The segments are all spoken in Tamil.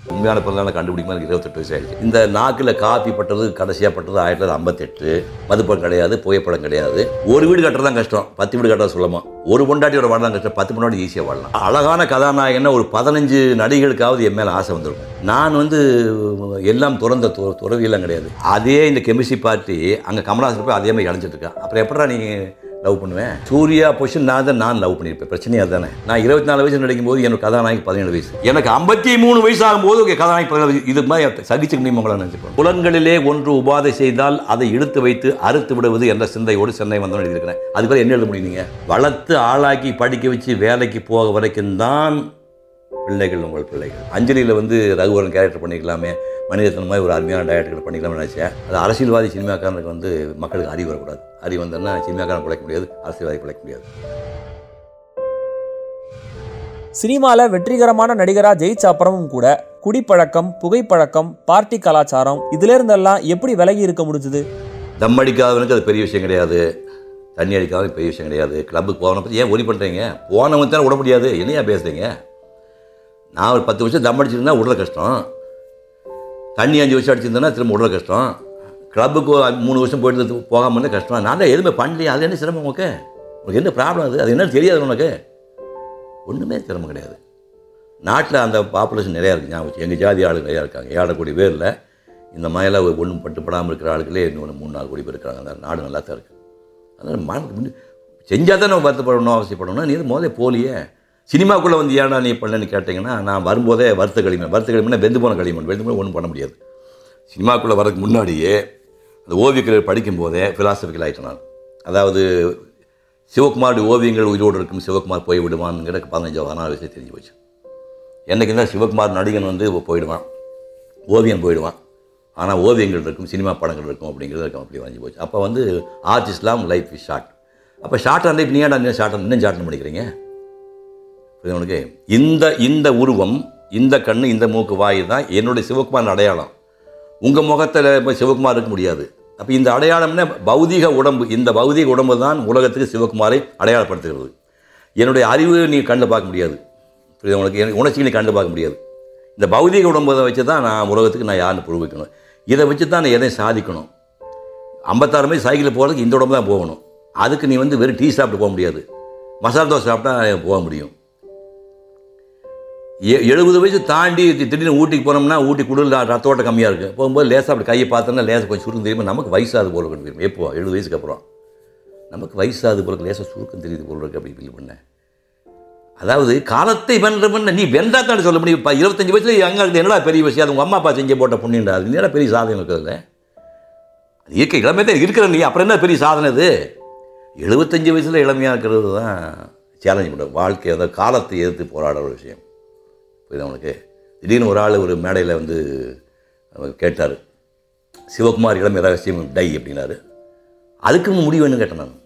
உண்மையான பிறந்தால கண்டுபிடிக்கும் எனக்கு இருபத்தெட்டு வயசு ஆயிடுச்சு இந்த நாக்கில் காப்பி பட்டது கடைசியாக பட்டது ஆயிரத்தி தொள்ளாயிரத்தி ஐம்பத்தெட்டு மதுப்படம் கிடையாது புகைப்படம் கிடையாது ஒரு வீடு கட்டுறது தான் கஷ்டம் பத்து வீடு கட்டுறது சொல்லமா ஒரு பொண்டாட்டியோட வாழலாம் கஷ்டம் பத்து பொண்டாட்டி ஈஸியாக வாழலாம் அழகான கதாநாயகன்னா ஒரு பதினஞ்சு நடிகளுக்காவது என் மேலே ஆசை வந்திருக்கும் நான் வந்து எல்லாம் துறந்த து துறவியெல்லாம் கிடையாது அதே இந்த கெமிஸ்ட்ரி பார்ட்டி அங்கே கமலாசன் போய் அதே மாதிரி இணைஞ்சிட்டு இருக்கேன் அப்புறம் எப்படா நீங்கள் லவ் பண்ணுவேன் சூர்யா பொசிஷன் நான் தான் நான் லவ் பண்ணியிருப்பேன் பிரச்சனையாக தானே நான் இருபத்தி நாலு வயசு நடிக்கும் போது என்னோட கதாநாயகி பதினேழு வயசு எனக்கு ஐம்பத்தி மூணு வயசு ஆகும்போது ஒரு கதாநாயகி பதினேழு வயசு இது மாதிரி சகிச்சு நீ உங்களை நினைச்சுப்பேன் புலன்களிலே ஒன்று உபாதை செய்தால் அதை இழுத்து வைத்து அறுத்து விடுவது என்ற சிந்தையோடு சென்னை வந்தோம் எழுதியிருக்கிறேன் அது பேர் என்ன எழுத முடியும் நீங்கள் வளர்த்து ஆளாக்கி படிக்க வச்சு வேலைக்கு போக வரைக்கும் தான் பிள்ளைகள் உங்கள் பிள்ளைகள் அஞ்சலியில் வந்து ரகுவரன் கேரக்டர் பண்ணிக்கலாமே மனிதத்தன மாதிரி ஒரு அருமையான டைரக்டர் பண்ணிக்கலாம்னு நினச்சேன் அது அரசியல்வாதி சினிமாக்காரனுக்கு வந்து மக்களுக்கு அறிவு வரக்கூடாது அறிவு வந்தோன்னா சினிமாக்காரன் பிழைக்க முடியாது அரசியல்வாதி பிழைக்க முடியாது சினிமால வெற்றிகரமான நடிகரா ஜெயிச்ச அப்புறமும் கூட குடிப்பழக்கம் புகைப்பழக்கம் பார்ட்டி கலாச்சாரம் இதுல இருந்தெல்லாம் எப்படி விலகி இருக்க முடிஞ்சது தம் அடிக்காதவனுக்கு அது பெரிய விஷயம் கிடையாது தண்ணி அடிக்காதவனுக்கு பெரிய விஷயம் கிடையாது கிளப்புக்கு போனவனை பற்றி ஏன் ஒரி பண்ணுறீங்க போனவன் தானே விட முடியாது என்னையா பேசுறீங்க நான் ஒரு பத்து வருஷம் தம் அடிச்சிருந்தா விடுற கஷ்டம் தண்ணி அஞ்சு வருஷம் அடிச்சிருந்தேன்னா திரும்ப விடுற கஷ்டம் கிளப்புக்கு மூணு வருஷம் போயிட்டு போகாமல் இருந்தால் கஷ்டம் நான் தான் எதுவுமே பண்ணலையே அது என்ன சிரமம் உனக்கு உனக்கு என்ன ப்ராப்ளம் அது அது என்னன்னு தெரியாது உனக்கு ஒன்றுமே சிரமம் கிடையாது நாட்டில் அந்த பாப்புலேஷன் நிறையா இருக்குது ஞாபகம் எங்கள் ஜாதி ஆளு நிறையா இருக்காங்க ஏழரை கோடி பேரில் இந்த மாதிரிலாம் ஒன்றும் பட்டுப்படாமல் இருக்கிற ஆளுகளே இன்னொன்று மூணு நாலு கோடி பேர் இருக்கிறாங்க அந்த நாடு நல்லா தான் இருக்குது அதனால் மன செஞ்சால் தான் நம்ம வருத்தப்படணும் அவசியப்படணும் நீ முதல்ல போலியே சினிமாக்குள்ளே வந்து ஏன்டா நீ பண்ணலன்னு கேட்டிங்கன்னா நான் வரும்போதே வருத்த களிமண் வருத்த களிமண் வெந்து போன களிமண் வெந்து போன ஒன்றும் பண்ண முடியாது சினிமாக்குள்ளே வரதுக்கு முன்னாடியே அந்த ஓவியக்கலை படிக்கும்போதே ஃபிலாசபிக்கல் ஆகிட்டேன் நான் அதாவது சிவகுமாருடைய ஓவியங்கள் உயிரோடு இருக்கும் சிவகுமார் போய் விடுவான்ங்கிற பதினஞ்சு பதினாறு வயசு தெரிஞ்சு போச்சு என்னைக்கு தான் சிவகுமார் நடிகன் வந்து போயிடுவான் ஓவியம் போயிடுவான் ஆனால் ஓவியங்கள் இருக்கும் சினிமா படங்கள் இருக்கும் அப்படிங்கிறது இருக்கும் அப்படி வரைஞ்சி போச்சு அப்போ வந்து ஆர்டிஸ்ட்லாம் லைஃப் இஸ் ஷார்ட் அப்போ ஷார்ட் லைஃப் நீ ஏன்டா இன்னும் ஷார்ட் இன்னும் ஷார்ட் பண்ணிக்கிறீங்க புரியுது உனக்கு இந்த இந்த உருவம் இந்த கண்ணு இந்த மூக்கு வாய் தான் என்னுடைய சிவகுமார் அடையாளம் உங்கள் முகத்தில் போய் சிவகுமார் இருக்க முடியாது அப்போ இந்த அடையாளம்னா பௌதீக உடம்பு இந்த பௌதீக உடம்பு தான் உலகத்துக்கு சிவகுமாரை அடையாளப்படுத்துகிறது என்னுடைய அறிவு நீ கண்டு பார்க்க முடியாது புரியுது உனக்கு எனக்கு உணர்ச்சியை நீ கண்டு பார்க்க முடியாது இந்த பௌதீக உடம்பை வச்சு தான் நான் உலகத்துக்கு நான் யாருன்னு புரிவிக்கணும் இதை வச்சு தான் நான் எதையும் சாதிக்கணும் ஐம்பத்தாறு மைல் சைக்கிளில் போகிறதுக்கு இந்த உடம்பு தான் போகணும் அதுக்கு நீ வந்து வெறும் டீ சாப்பிட்டு போக முடியாது மசாலா தோசை சாப்பிட்டா போக முடியும் எ எழுபது வயசு தாண்டி தி- திடீர்னு ஊட்டிக்கு போனோம்னா ஊட்டி குளிரில் ரத்தோட்டம் கம்மியாக இருக்குது போகும்போது லேசாக அப்படி கையை பார்த்தோன்னா லேசாக கொஞ்சம் சுருக்கம் தெரியுமா நமக்கு வயசாது போல இருக்கு தெரியும் எப்போ எழுபது வயசுக்கு அப்புறம் நமக்கு வயசாது போல இருக்கு, லேசாக சுருக்கம் தெரியுது போல இருக்கு அப்படி ஃபீல் பண்ணேன் அதாவது காலத்தை வென்றவன் நீ வென்றா தான் சொல்ல முடியும் இப்போ இருபத்தஞ்சு வயசுல அங்கே இருக்குது என்னடா பெரிய விஷயம் அது உங்கள் அம்மா அப்பா செஞ்சு போட்ட புண்ணியண்டா அது என்னடா பெரிய சாதனை இருக்கிறதுல அது இயற்கை இளமையே தான் இருக்கிற நீ அப்புறம் என்ன பெரிய சாதனை இது எழுபத்தஞ்சு வயசில் இளமையாக இருக்கிறது தான் சேலஞ்ச் பண்ண வாழ்க்கை அதாவது காலத்தை எதிர்த்து போராடுற ஒரு விஷயம் புரியுதா உனக்கு திடீர்னு ஒரு ஆள் ஒரு மேடையில் வந்து அவர் கேட்டார் சிவகுமார் இளமை ரகசியம் டை அப்படின்னாரு அதுக்கு முடிவு வேணும்னு கேட்டேன் நான்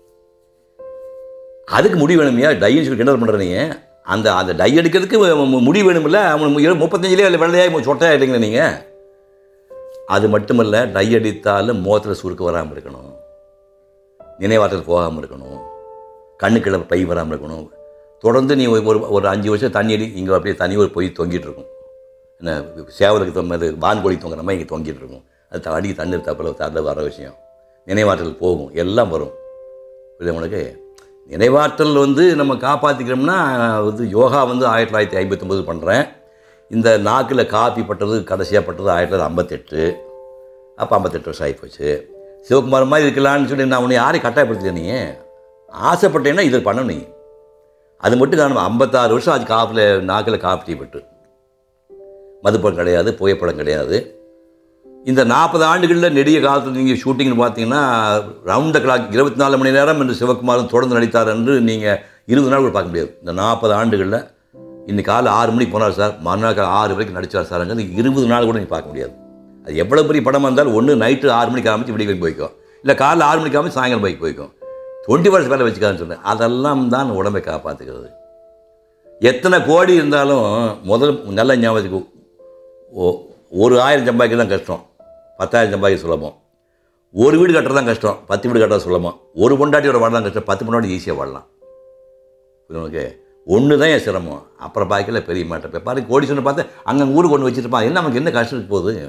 அதுக்கு முடிவு வேணுமையா டைன்னு சொல்லி கிண்டல் பண்ணுற நீ அந்த அந்த டை அடிக்கிறதுக்கு மு- மு- முடிவு வேணுமில்ல அவனுக்கு இரு- முப்பத்தஞ்சுலேயே இல்லை வெள்ளையாகி சொட்டையாக இல்லைங்களா நீங்கள் அது மட்டுமல்ல டை அடித்தாலும் முகத்தில் சுருக்க வராமல் இருக்கணும் நினைவாற்றல் போகாமல் இருக்கணும் கண்ணுக்கிழ பை வராமல் இருக்கணும் தொடர்ந்து நீ ஒரு ஒரு அஞ்சு வருஷம் தண்ணி அடி இங்கே அப்படியே தண்ணி ஒரு போய் தொங்கிட்டு இருக்கும் என்ன சேவலுக்கு தொங்கினது வான்கோழி தொங்குற மாதிரி இங்கே தொங்கிட்டு இருக்கும் அது த- அடி தண்ணீர் தப்பில் தள்ள வர விஷயம் நினைவாற்றல் போகும் எல்லாம் வரும் புரியுதா உனக்கு நினைவாற்றல் வந்து நம்ம காப்பாற்றிக்கிறோம்னா வந்து யோகா வந்து ஆயிரத்தி தொள்ளாயிரத்தி ஐம்பத்தொம்பது பண்ணுறேன் இந்த நாக்கில் காப்பி பட்டது கடைசியாக பட்டது ஆயிரத்தி தொள்ளாயிரத்தி ஐம்பத்தெட்டு அப்போ ஐம்பத்தெட்டு வருஷம் ஆகிப்போச்சு சிவகுமார் மாதிரி இருக்கலான்னு சொல்லி நான் உன்னை யாரையும் கட்டாயப்படுத்தல நீ ஆசைப்பட்டேன்னா இதை பண்ணணும் நீ அது மட்டும் காரணம் ஐம்பத்தாறு வருஷம் அது காப்பில் நாக்கில் காப்பி பட்டு மதுப்படம் கிடையாது புகைப்படம் கிடையாது இந்த நாற்பது ஆண்டுகளில் நெடிய காலத்தில் நீங்கள் ஷூட்டிங்னு பார்த்தீங்கன்னா ரவுண்ட் த கிளாக் இருபத்தி நாலு மணி நேரம் என்று சிவகுமாரும் தொடர்ந்து நடித்தார் என்று நீங்கள் இருபது நாள் கூட பார்க்க முடியாது இந்த நாற்பது ஆண்டுகளில் இன்னைக்கு காலை ஆறு மணிக்கு போனார் சார் மறுநாள் காலை ஆறு வரைக்கும் நடித்தார் சார்ங்கிறது இருபது நாள் கூட நீங்கள் பார்க்க முடியாது அது எவ்வளோ பெரிய படமாக இருந்தாலும் ஒன்று நைட்டு ஆறு மணிக்கு ஆரம்பிச்சு விடிய வரைக்கும் போய்க்கும் இல்லை காலைல ஆறு மணிக்கு ஆரம்பிச்சு சாயங்காலம் பைக் போய்க்கும் டுவெண்ட்டி ஹவர்ஸ் வேலை வச்சுக்காதுன்னு சொன்னேன் அதெல்லாம் தான் உடம்பை காப்பாற்றுகிறது எத்தனை கோடி இருந்தாலும் முதல் நல்ல ஞாபகத்துக்கு ஓ ஒரு ஆயிரம் சம்பாதிக்க தான் கஷ்டம் பத்தாயிரம் சம்பாதிக்க சுலபம் ஒரு வீடு கட்டுறது தான் கஷ்டம் பத்து வீடு கட்டுறது சுலபம் ஒரு பொண்டாட்டியோட வாழலாம் கஷ்டம் பத்து பொண்டாட்டி ஈஸியாக வாழலாம் புரியுது உனக்கு ஒன்று தான் என் சிரமம் அப்புறம் பாக்கியில் பெரிய மாட்டேன் இப்போ பாரு கோடீஸ்வரனை பார்த்து அங்கே ஊருக்கு கொண்டு வச்சுருப்பான் என்ன நமக்கு என்ன கஷ்டம் இருக்க போகுது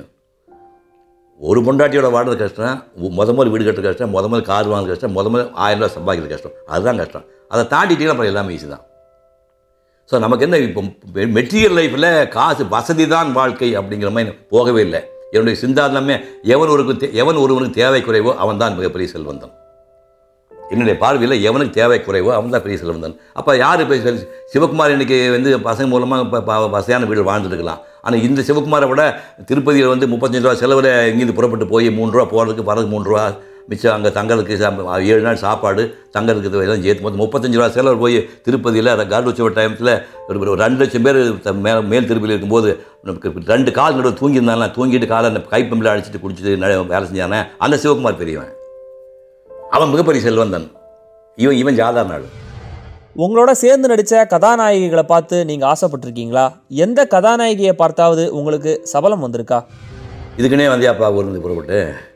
ஒரு பொண்டாட்டியோட வாடுறது கஷ்டம் உ- முத முதல் வீடு கட்டுறது கஷ்டம் முத முதல் கார் வாங்குறது கஷ்டம் முத முதல் ஆயிரம் ரூபாய் சம்பாதிக்கிறது கஷ்டம் அதுதான் கஷ்டம் அதை தாண்டிட்டீங்கன்னா அப்புறம் எல்லாமே ஈஸி தான் ஸோ நமக்கு என்ன இப்போ மெட்டீரியல் லைஃப்பில் காசு வசதி தான் வாழ்க்கை அப்படிங்கிற மாதிரி போகவே இல்லை என்னுடைய சிந்தாந்தமே எவன் ஒருக்கு தே- எவன் ஒருவனுக்கு தேவை குறைவோ அவன் தான் மிகப்பெரிய செல்வந்தன் என்னுடைய பார்வையில் எவனுக்கு தேவை குறைவோ அவன் தான் பெரிய செல்வந்தன் அப்போ யார் இப்போ செல் சிவகுமார் இன்னைக்கு வந்து பசங்க மூலமாக இப்போ வசதியான வீடு வாழ்ந்துருக்கலாம் ஆனால் இந்த சிவகுமாரை விட திருப்பதியில் வந்து முப்பத்தஞ்சு ரூபா செலவில் இங்கேருந்து புறப்பட்டு போய் மூணு ரூபா போகிறதுக்கு வரதுக்கு மூணு ரூபா மிச்சம் அங்கே தங்கறதுக்கு சா- ஏழு நாள் சாப்பாடு தங்கறதுக்கு எல்லாம் சேர்த்து மொத்தம் முப்பத்தஞ்சு ரூபா செலவு போய் திருப்பதியில் கருடு உற்சவ டைமத்தில் ஒரு ஒரு ரெண்டு லட்சம் பேர் த- மே மேல் திருப்பதியில் இருக்கும்போது நமக்கு ரெண்டு கால் நடுவு தூங்கியிருந்தாலும் தூங்கிட்டு காலை அந்த கைப்பம்பில் அடிச்சிட்டு குடிச்சிட்டு நட- வேலை செஞ்சானே அந்த சிவகுமார் பெரியவன் அவன் மிகப்பெரிய செல்வந்தன் இவன் இவன் சாதாரண ஆள் உங்களோட சேர்ந்து நடித்த கதாநாயகிகளை பார்த்து நீங்கள் ஆசைப்பட்டிருக்கீங்களா எந்த கதாநாயகியை பார்த்தாவது உங்களுக்கு சபலம் வந்திருக்கா இதுக்குன்னே வந்தியாப்பா ஊர்ந்து புறப்பட்டு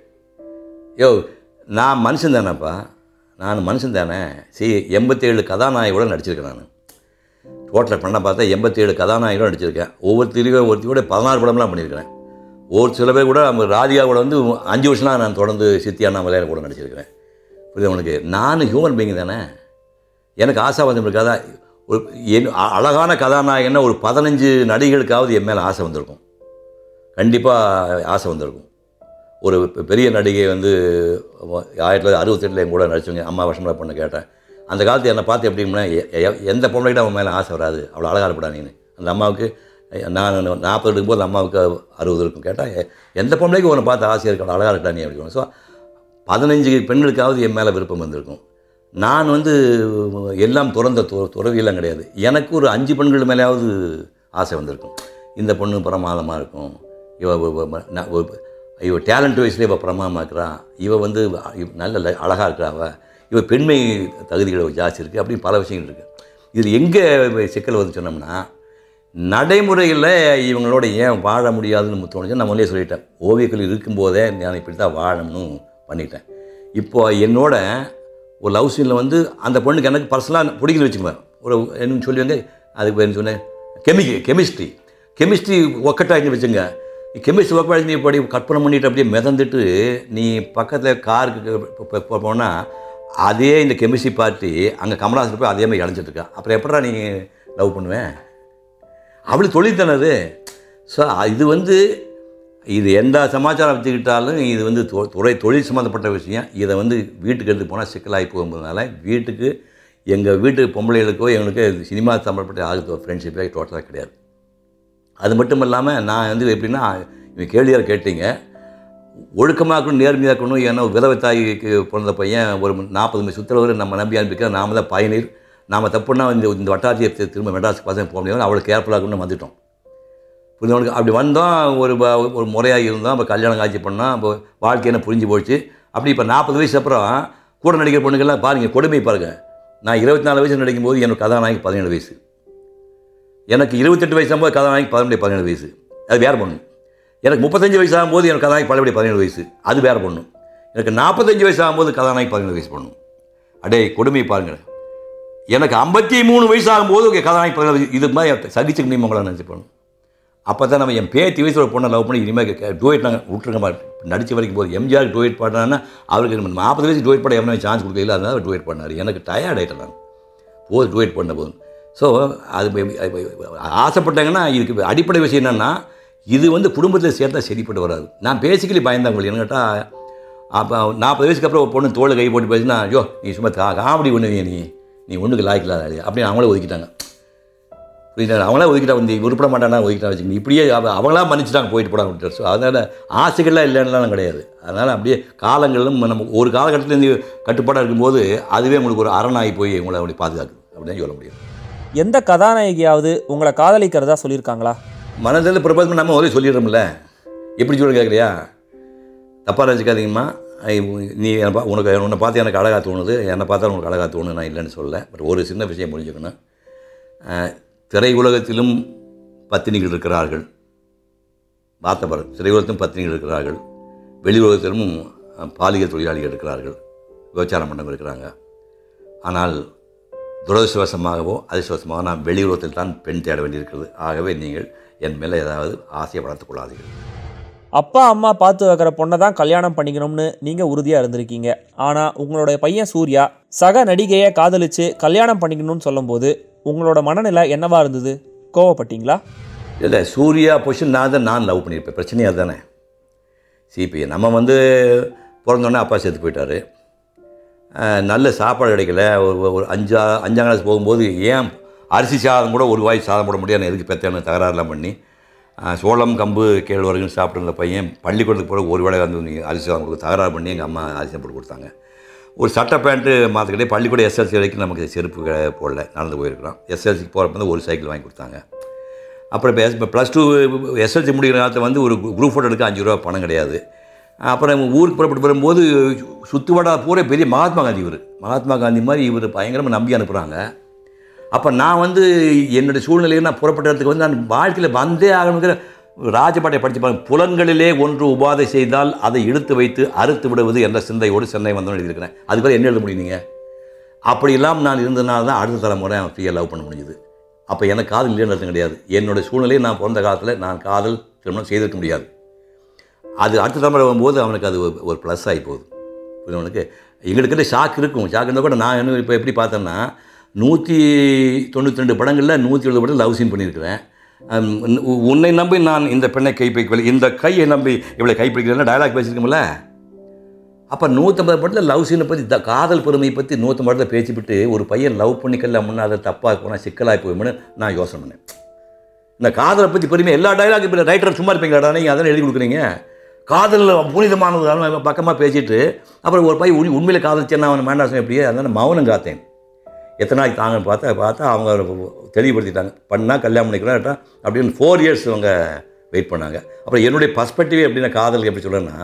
யோ நான் மனுஷன் தானேப்பா நான் மனுஷன் தானே சி எண்பத்தேழு கதாநாயகியோட நடிச்சிருக்கேன் நான் டோட்டலாக பண்ண பார்த்தா எண்பத்தேழு கதாநாயகியோட நடிச்சிருக்கேன் ஒவ்வொருத்தரையும் ஒருத்தரோட பதினாறு படம்லாம் பண்ணியிருக்கிறேன் ஒரு சில பேர் கூட நம்ம ராதிகா கூட வந்து அஞ்சு வருஷம்லாம் நான் தொடர்ந்து சித்தி அண்ணாமலையார் கூட நடிச்சிருக்கிறேன் புரியுது உனக்கு நான் ஹியூமன் பீயிங் தானே எனக்கு ஆசை வந்து கதா ஒரு என் அ- அழகான கதாநாயகன்னா ஒரு பதினஞ்சு நடிகைகளுக்காவது என் மேலே ஆசை வந்திருக்கும் கண்டிப்பாக ஆசை வந்திருக்கும் ஒரு பெ- பெரிய நடிகை வந்து வ- ஆயிரத்தி தொள்ளாயிரத்தி அறுபத்தெட்டில் என் கூட நடிச்சவங்க அம்மா வருஷம்லாம் பொண்ணு கேட்டேன் அந்த காலத்து என்னை பார்த்து எப்படின்னா எ- எ- எந்த பொம்பளைக்கிட்ட அவன் மேலே ஆசை வராது அவ்வளோ அழகாக இருப்படா நீ அந்த அம்மாவுக்கு எ- நான் நாற்பது இருக்கும்போது அம்மாவுக்கு அறுபது இருக்கும் கேட்டால் எ- எந்த பொம்பளைக்கும் உன்னை பார்த்து ஆசையாக இருக்கா அழகாக இருக்கா நீ அப்படி ஸோ பதினஞ்சு பெண்களுக்காவது என் மேலே விருப்பம் வந்திருக்கும் நான் வந்து எல்லாம் துறந்த து துறவியெல்லாம் கிடையாது எனக்கு ஒரு அஞ்சு பெண்கள் மேலேயாவது ஆசை வந்திருக்கும் இந்த பொண்ணு பிரமாதமாக இருக்கும் இவ ஒ- ஒ- ந- ஒ- இவ டேலண்ட் வைஸ்லேயே இவள் பிரமாதமாக இருக்கிறா இவ வந்து இவ நல்ல அழகாக இருக்கிறா அவ இவ பெண்மை தகுதிகள் ஜாஸ்தி இருக்குது அப்படின்னு பல விஷயங்கள் இருக்குது இதில் எங்கே சிக்கல் வந்து சொன்னோம்னா நடைமுறையில் இவங்களோட ஏன் வாழ முடியாதுன்னு தோணுச்சு நான் முதலே சொல்லிட்டேன் ஓவியக்கல்வி இருக்கும்போதே நான் இப்படி தான் வாழணும்னு பண்ணிட்டேன் இப்போ என்னோட ஒரு லவ் சீனில் வந்து அந்த பொண்ணுக்கு எனக்கு பர்சனலாக பிடிக்கல வச்சுக்குவேன் ஒரு என்ன சொல்லுவாங்க அதுக்கு பேர் சொன்னேன் கெமிக்கல் கெமிஸ்ட்ரி கெமிஸ்ட்ரி ஒக்கட்டாயின்னு வச்சுங்க கெமிஸ்ட்ரி ஒர்க் பண்ணி படி கற்பனை பண்ணிட்டு அப்படியே மிதந்துட்டு நீ பக்கத்தில் காருக்கு போனால் அதே இந்த கெமிஸ்ட்ரி பார்ட்டி அங்கே கமலாசன் போய் அதே மாதிரி இழைஞ்சிட்டு இருக்கா அப்புறம் எப்படா நீ லவ் பண்ணுவேன் அவளுக்கு தொழில் தானே அது ஸோ இது வந்து இது எந்த சமாச்சாரம் வச்சுக்கிட்டாலும் இது வந்து தொ- துறை தொழில் சம்மந்தப்பட்ட விஷயம் இதை வந்து வீட்டுக்கு எடுத்து போனால் சிக்கலாகி போகும்போதுனால வீட்டுக்கு எங்கள் வீட்டு பொம்பளைகளுக்கோ எங்களுக்கு சினிமா சம்மந்தப்பட்ட ஆகுது ஃப்ரெண்ட்ஷிப்பே டோட்டலாக கிடையாது அது மட்டும் இல்லாமல் நான் வந்து எப்படின்னா இவன் கேள்வியாக கேட்டீங்க ஒழுக்கமாக இருக்கணும் நேர்மையாக இருக்கணும் ஏன்னா ஒரு விதவை தாய்க்கு பிறந்த பையன் ஒரு நாற்பது மணி சுற்றுலவர் நம்ம நம்பி அனுப்பிக்கிற நாம தான் பயனீர் நாம் தப்புன்னா இந்த இந்த வட்டாரத்தை தி- திரும்ப மெட்ராஸுக்கு பசங்க போக முடியாது அவ்வளோ கேர்ஃபுல்லாக இருக்கணும்னு வந்துட்டோம் புரிஞ்சவனுக்கு அப்படி வந்தோம் ஒரு ப- ஒரு முறையாக இருந்தோம் அப்போ கல்யாணம் காட்சி பண்ணோம் அப்போ வாழ்க்கை என்ன புரிஞ்சு போச்சு அப்படி இப்போ நாற்பது வயசு அப்புறம் கூட நடிக்கிற பொண்ணுங்கள்லாம் பாருங்கள் கொடுமை பாருங்கள் நான் இருபத்தி நாலு வயசு நடிக்கும்போது எனக்கு கதாநாயகி பதினேழு வயசு எனக்கு இருபத்தெட்டு வயசு ஆகும்போது கதாநாயகி பதினெட்டு பதினேழு வயசு அது வேறு பொண்ணு எனக்கு முப்பத்தஞ்சு வயசு ஆகும்போது எனக்கு கதாநாயகி பழையபடி பதினேழு வயசு அது வேறு பொண்ணு எனக்கு நாற்பத்தஞ்சு வயசு ஆகும்போது கதாநாயகி பதினேழு வயசு பொண்ணு அடே கொடுமை பாருங்கள் எனக்கு ஐம்பத்தி மூணு வயசு ஆகும்போது ஓகே கதாநாயகி பதினேழு வயசு இது மாதிரி சகிச்சுக்க நீ உங்களை நினச்சி போகணும் அப்போ தான் நம்ம என் பேத்தி வயசு ஒரு பொண்ணை லவ் பண்ணி இனிமேல் டூயட் நாங்கள் விட்டுருங்க மாட்டோம் நடித்த வரைக்கும் போது எம்ஜிஆர் டூயட் பாடினான்னா அவருக்கு நம்ம நாற்பது வயசு டூயட் பாட எவனே சான்ஸ் கொடுக்கல அதனால அவர் டூயட் பண்ணார் எனக்கு டயர்ட் ஆகிட்டேன் நான் போது டூயட் பண்ண போதும் ஸோ அது ப- ப- ஆசைப்பட்டாங்கன்னா இதுக்கு அடிப்படை விஷயம் என்னென்னா இது வந்து குடும்பத்தில் சேர்த்தா சரிப்பட்டு வராது நான் பேசிக்கலி பயந்தாங்க என்ன கேட்டால் அப்போ நாற்பது வயசுக்கு அப்புறம் ஒரு பொண்ணு தோலை கை போட்டு பேசினா ஐயோ நீ சும்மா கா காமெடி பண்ணுவீங்க நீ நீ ஒன்றுக்கு லாய்க்கலாத அப்படின்னு அவங்களே ஒதுக்கிட்டாங்க புரியுதா அவங்களா ஒதுக்கிட்டா வந்து உருப்பட மாட்டானா ஒதுக்கிட்டா வச்சுக்கணும் இப்படியே அவ அவங்களா மன்னிச்சுட்டாங்க போயிட்டு போடாங்க விட்டார் ஸோ அதனால் ஆசைகள்லாம் இல்லைன்னுலாம் கிடையாது அதனால் அப்படியே காலங்களும் நம்ம ஒரு காலகட்டத்தில் கட்டுப்பாடாக இருக்கும்போது அதுவே உங்களுக்கு ஒரு அரணாகி போய் உங்களை அப்படி பாதுகாக்குது அப்படின்னு சொல்ல முடியும் எந்த கதாநாயகியாவது உங்களை காதலிக்கிறதா சொல்லியிருக்காங்களா மனதில் ப்ரப்போஸ் பண்ண நம்ம ஒரே சொல்லிடுறோம்ல எப்படி சொல்ல கேட்குறியா தப்பாக நினச்சிக்காதீங்கம்மா ஐ, நீ என்னை பா உனக்கு உன்னை பார்த்து எனக்கு அழகாக தோணுது என்னை பார்த்தா உனக்கு அழகாக தோணுது நான் இல்லைன்னு சொல்லல பட் ஒரு சின்ன விஷயம் புரிஞ்சுக்கணும் அஹ், திரையுலகத்திலும் பத்தினிகள் இருக்கிறார்கள் பார்த்தவர் திரையுலகத்திலும் பத்தினிகள் இருக்கிறார்கள் வெளி உலகத்திலும் அஹ், பாலியல் தொழிலாளிகள் இருக்கிறார்கள் விபச்சாரம் பண்ணவங்க இருக்கிறாங்க ஆனால் துரதிருஷ்டவசமாகவோ அதிர்ஷ்டவசமாக நான் வெளியுறவத்தில் தான் பெண் தேட வேண்டியிருக்கிறது ஆகவே நீங்கள் என் மேலே ஏதாவது ஆசையை வளர்த்துக் கொள்ளாதீர்கள் அப்பா அம்மா பார்த்து வைக்கிற பொண்ணை தான் கல்யாணம் பண்ணிக்கணும்னு நீங்கள் உறுதியாக இருந்திருக்கீங்க ஆனால் உங்களுடைய பையன் சூர்யா சக நடிகையை காதலிச்சு கல்யாணம் பண்ணிக்கணும்னு சொல்லும்போது உங்களோட மனநிலை என்னவா இருந்தது கோவப்பட்டீங்களா இல்லை சூர்யா பொசிஷன் நான் தான் நான் லவ் பண்ணியிருப்பேன் பிரச்சனையாக தானே சிபி நம்ம வந்து பிறந்தோடனே அப்பா செத்து போயிட்டார் நல்ல சாப்பாடு கிடைக்கல ஒரு ஒரு அஞ்சா அஞ்சாம் கிளாஸ் போகும்போது ஏன் அரிசி சாதம் கூட ஒரு வாய் சாதம் போட முடியாது எதுக்கு பெத்தேன்னு தகராறுலாம் பண்ணி அஹ், சோளம் கம்பு கேழ்வரகுன்னு சாப்பிட்டு இருந்த பையன் பள்ளிக்கூடத்துக்கு போகிற ஒரு வேளை வந்து நீ அரிசி சாதம் கொடுத்து தகராறு பண்ணி எங்கள் அம்மா அரிசி போட்டு கொடுத்தாங்க ஒரு சட்டை பேண்ட்டு மாற்றிக்கிட்டே பள்ளிக்கூடம் எஸ்எல்சி வரைக்கும் நமக்கு செருப்பு க- போடல நடந்து போயிருக்கிறோம் எஸ்எல்சிக்கு போகிறப்ப வந்து ஒரு சைக்கிள் வாங்கி கொடுத்தாங்க அப்புறம் இப்போ இப்போ ப்ளஸ் டூ எஸ்எல்சி முடிக்கிற காலத்தில் வந்து ஒரு குரூப் ஃபோட்டோ எடுக்க அஞ்சு ரூபா பணம் கிடையாது அப்புறம் ஊருக்கு புறப்பட்டு வரும்போது சுற்றுவடா பூரா பெரிய மகாத்மா காந்தி இவர் மகாத்மா காந்தி மாதிரி இவர் பயங்கரமாக நம்பி அனுப்புகிறாங்க அப்போ நான் வந்து என்னுடைய சூழ்நிலையில் நான் புறப்பட்ட இடத்துக்கு வந்து நான் வாழ்க்கையில் வந்தே ஆகணுங்கிற ராஜபாட்டை படித்து பாருங்க புலன்களிலே ஒன்று உபாதை செய்தால் அதை இழுத்து வைத்து அறுத்து விடுவது என்ற சிந்தையோடு சென்னை வந்தோன்னு எழுதியிருக்கிறேன் அதுக்கு என்ன எழுத முடியும் நீங்கள் அப்படி இல்லாமல் நான் இருந்ததுனால தான் அடுத்த தலைமுறை அவன் ஃப்ரீயாக லவ் பண்ண முடிஞ்சுது அப்போ எனக்கு காதல் இல்லைன்னு அர்த்தம் கிடையாது என்னுடைய சூழ்நிலையை நான் பிறந்த காலத்தில் நான் காதல் திருமணம் செய்திருக்க முடியாது அது அடுத்த தலைமுறை வரும்போது அவனுக்கு அது ஒரு- ஒரு ப்ளஸ் ஆகி போகுது புரியுதவனுக்கு எங்களுக்கிட்ட ஷாக் இருக்கும் ஷாக் இருந்தால் கூட நான் என்ன இப்போ எப்படி பார்த்தேன்னா நூற்றி தொண்ணூற்றி ரெண்டு படங்களில் நூற்றி எழுபது படத்தில் லவ் சீன் பண்ணியிருக்கிறேன் ஹம், உன்- உன்னை நம்பி நான் இந்த பெண்ணை கைப்பிடிக்கவில்லை இந்த கையை நம்பி இவளை கைப்பிடிக்கிறேன்னா டயலாக் பேசியிருக்கோம்ல அப்போ நூற்றம்பது படத்தில் லவ் சீனை பற்றி த காதல் பெருமையை பற்றி நூற்றம்பது படத்தில் பேசிவிட்டு ஒரு பையன் லவ் பண்ணிக்கல முன்னே அதை தப்பாக போனால் சிக்கலாகி போயும்னு நான் யோசனை பண்ணேன் இந்த காதலை பற்றி பெருமை எல்லா டைலாக் இப்போ ரைட்டர் சும்மா இருப்பீங்களாடா நீங்கள் அதெல்லாம் எழுதி கொடுக்குறீங்க காதலில் புனிதமானது அவன் பக்கமாக பேசிட்டு அப்புறம் ஒரு பையன் உண்மை உண்மையில் காதலிச்சேன்னா அவன் வேண்டாம் எப்படியே அதனால் மௌனம் காத்தேன் எத்தனை நாளைக்கு தாங்கன்னு பார்த்தா பார்த்தா அவங்க தெளிவுபடுத்திட்டாங்க பண்ணால் கல்யாணம் பண்ணிக்கிறாட்டா அப்படின்னு ஃபோர் இயர்ஸ் அவங்க வெயிட் பண்ணாங்க அப்புறம் என்னுடைய பர்ஸ்பெக்டிவ் எப்படின்னா காதல் எப்படி சொல்கிறேன்னா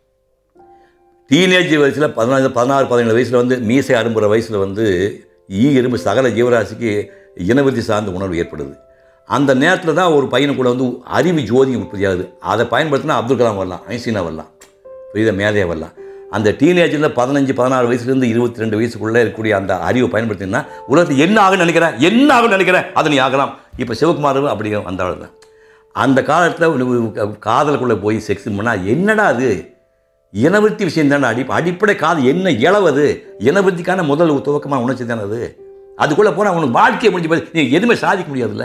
டீனேஜ் வயசில் பதினாறு பதினாறு பதினேழு வயசில் வந்து மீசை அரும்புகிற வயசில் வந்து ஈ எறும்பு சகல ஜீவராசிக்கு இனவிருத்தி சார்ந்த உணர்வு ஏற்படுது அந்த நேரத்தில் தான் ஒரு பையனு கூட வந்து அறிவு ஜோதி உற்பத்தியாகுது அதை பயன்படுத்தினா அப்துல் கலாம் வரலாம் ஐன்ஸ்டீனா வரலாம் புரியுதா மேதையா வரலாம் அந்த டீனேஜில் பதினஞ்சு பதினாறு வயசுலேருந்து இருபத்தி ரெண்டு வயசுக்குள்ளே இருக்கக்கூடிய அந்த அறிவை பயன்படுத்தினா உலகத்தில் என்ன ஆகும்னு நினைக்கிறேன் என்ன ஆகும்னு நினைக்கிறேன் அதை நீ ஆகலாம் இப்போ சிவகுமார் அப்படி அந்த ஆள் தான் அந்த காலத்தில் காதலுக்குள்ளே போய் செக்ஸ் பண்ணால் என்னடா அது இனவிருத்தி விஷயம் தானே அடி அடிப்படை காது என்ன இளவது இனவிருத்திக்கான முதல் துவக்கமான உணர்ச்சி தானே அது அதுக்குள்ளே போனால் உனக்கு வாழ்க்கையை முடிஞ்சு போய் நீ எதுவுமே சாதிக்க முடியாதுல்ல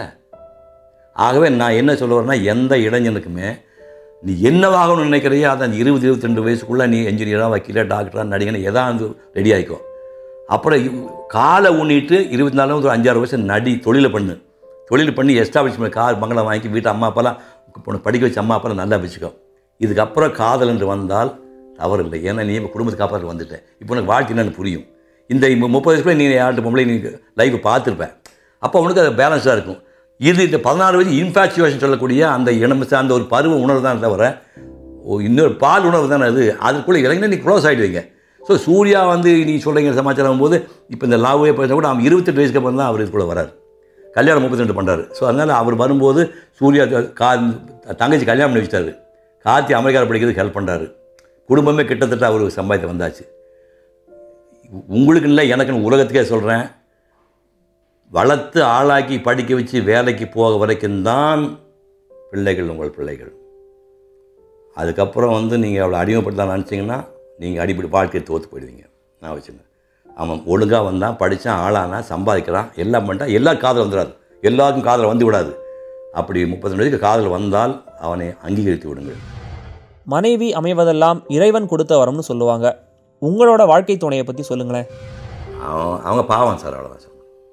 ஆகவே நான் என்ன சொல்ல வரேன்னா எந்த இளைஞனுக்குமே நீ என்னவாகணும்னு நினைக்கிறையோ அதை அந்த இருபது இருபத்தி ரெண்டு வயசுக்குள்ளே நீ என்ஜினியராக வக்கீலாக டாக்டராக நடிகனை எதாவது ரெடி ஆகிக்கோ அப்புறம் இவ்- காலை ஊனிட்டு இருபத்தி நாலு ஒரு அஞ்சாறு வருஷம் நடி தொழிலை பண்ணு தொழில் பண்ணி எஸ்டாப்ளிஷ்மெண்ட் கார் பங்களா வாங்கி வீட்டு அம்மா அப்பெல்லாம் உன்னை படிக்க வச்ச அம்மா அப்பெல்லாம் நல்லா வச்சுக்கோ இதுக்கப்புறம் காதல் என்று வந்தால் தவறு இல்லை ஏன்னா நீ இப்போ குடும்பத்தை காப்பாற்ற வந்துட்டேன் இப்போ உனக்கு வாழ்க்கை என்னன்னு புரியும் இந்த மு- முப்பது வயசுக்குள்ள நீ யார்கிட்ட பொம்பளை நீ லைஃப் பார்த்துருப்பேன் அப்போ உனக்கு அது பேலன்ஸாக இருக்கும் இது இந்த பதினாறு வயசு இன்ஃபாக்சுவேஷன் சொல்லக்கூடிய அந்த இனம் சார்ந்த ஒரு பருவ உணர்வு தான் தவிர ஓ இன்னொரு பால் உணர்வு தானே அது அதுக்குள்ளே இறங்கினா நீ க்ளோஸ் ஆகிடுவீங்க ஸோ சூர்யா வந்து நீ சொல்கிறீங்க சமாச்சாரம் போது இப்போ இந்த லாவே பேசினா கூட அவன் இருபத்தெட்டு வயசுக்கு அப்புறம் தான் அவர் இதுக்குள்ளே வரார் கல்யாணம் முப்பத்தி ரெண்டு பண்ணுறாரு ஸோ அதனால் அவர் வரும்போது சூர்யா த- கா தங்கச்சி கல்யாணம் பண்ணி வச்சிட்டாரு கார்த்தி அமெரிக்காவில் படிக்கிறதுக்கு ஹெல்ப் பண்ணுறாரு குடும்பமே கிட்டத்தட்ட அவர் சம்பாதித்து வந்தாச்சு உங்களுக்கு இல்லை எனக்குன்னு உலகத்துக்கே சொல்கிறேன் வளர்த்து ஆளாக்கி படிக்க வச்சு வேலைக்கு போக வரைக்கும் தான் பிள்ளைகள் உங்கள் பிள்ளைகள் அதுக்கப்புறம் வந்து நீங்கள் அவளை அடிமைப்படுத்தலாம் நினச்சிங்கன்னா நீங்கள் அடிப்படை வாழ்க்கையை தோற்று போயிடுவீங்க நான் வச்சுங்க அவன் ஒழுங்காக வந்தான் படித்தான் ஆளானா சம்பாதிக்கிறான் எல்லாம் பண்ணிட்டா எல்லா காதல் வந்துடாது எல்லாருக்கும் காதல் வந்து விடாது அப்படி முப்பது வயதுக்கு காதல் வந்தால் அவனை அங்கீகரித்து விடுங்கள் மனைவி அமைவதெல்லாம் இறைவன் கொடுத்த வரம்னு சொல்லுவாங்க உங்களோட வாழ்க்கை துணையை பற்றி சொல்லுங்களேன் அவன் அவங்க பாவம் சார் அவ்வளோதான் சார்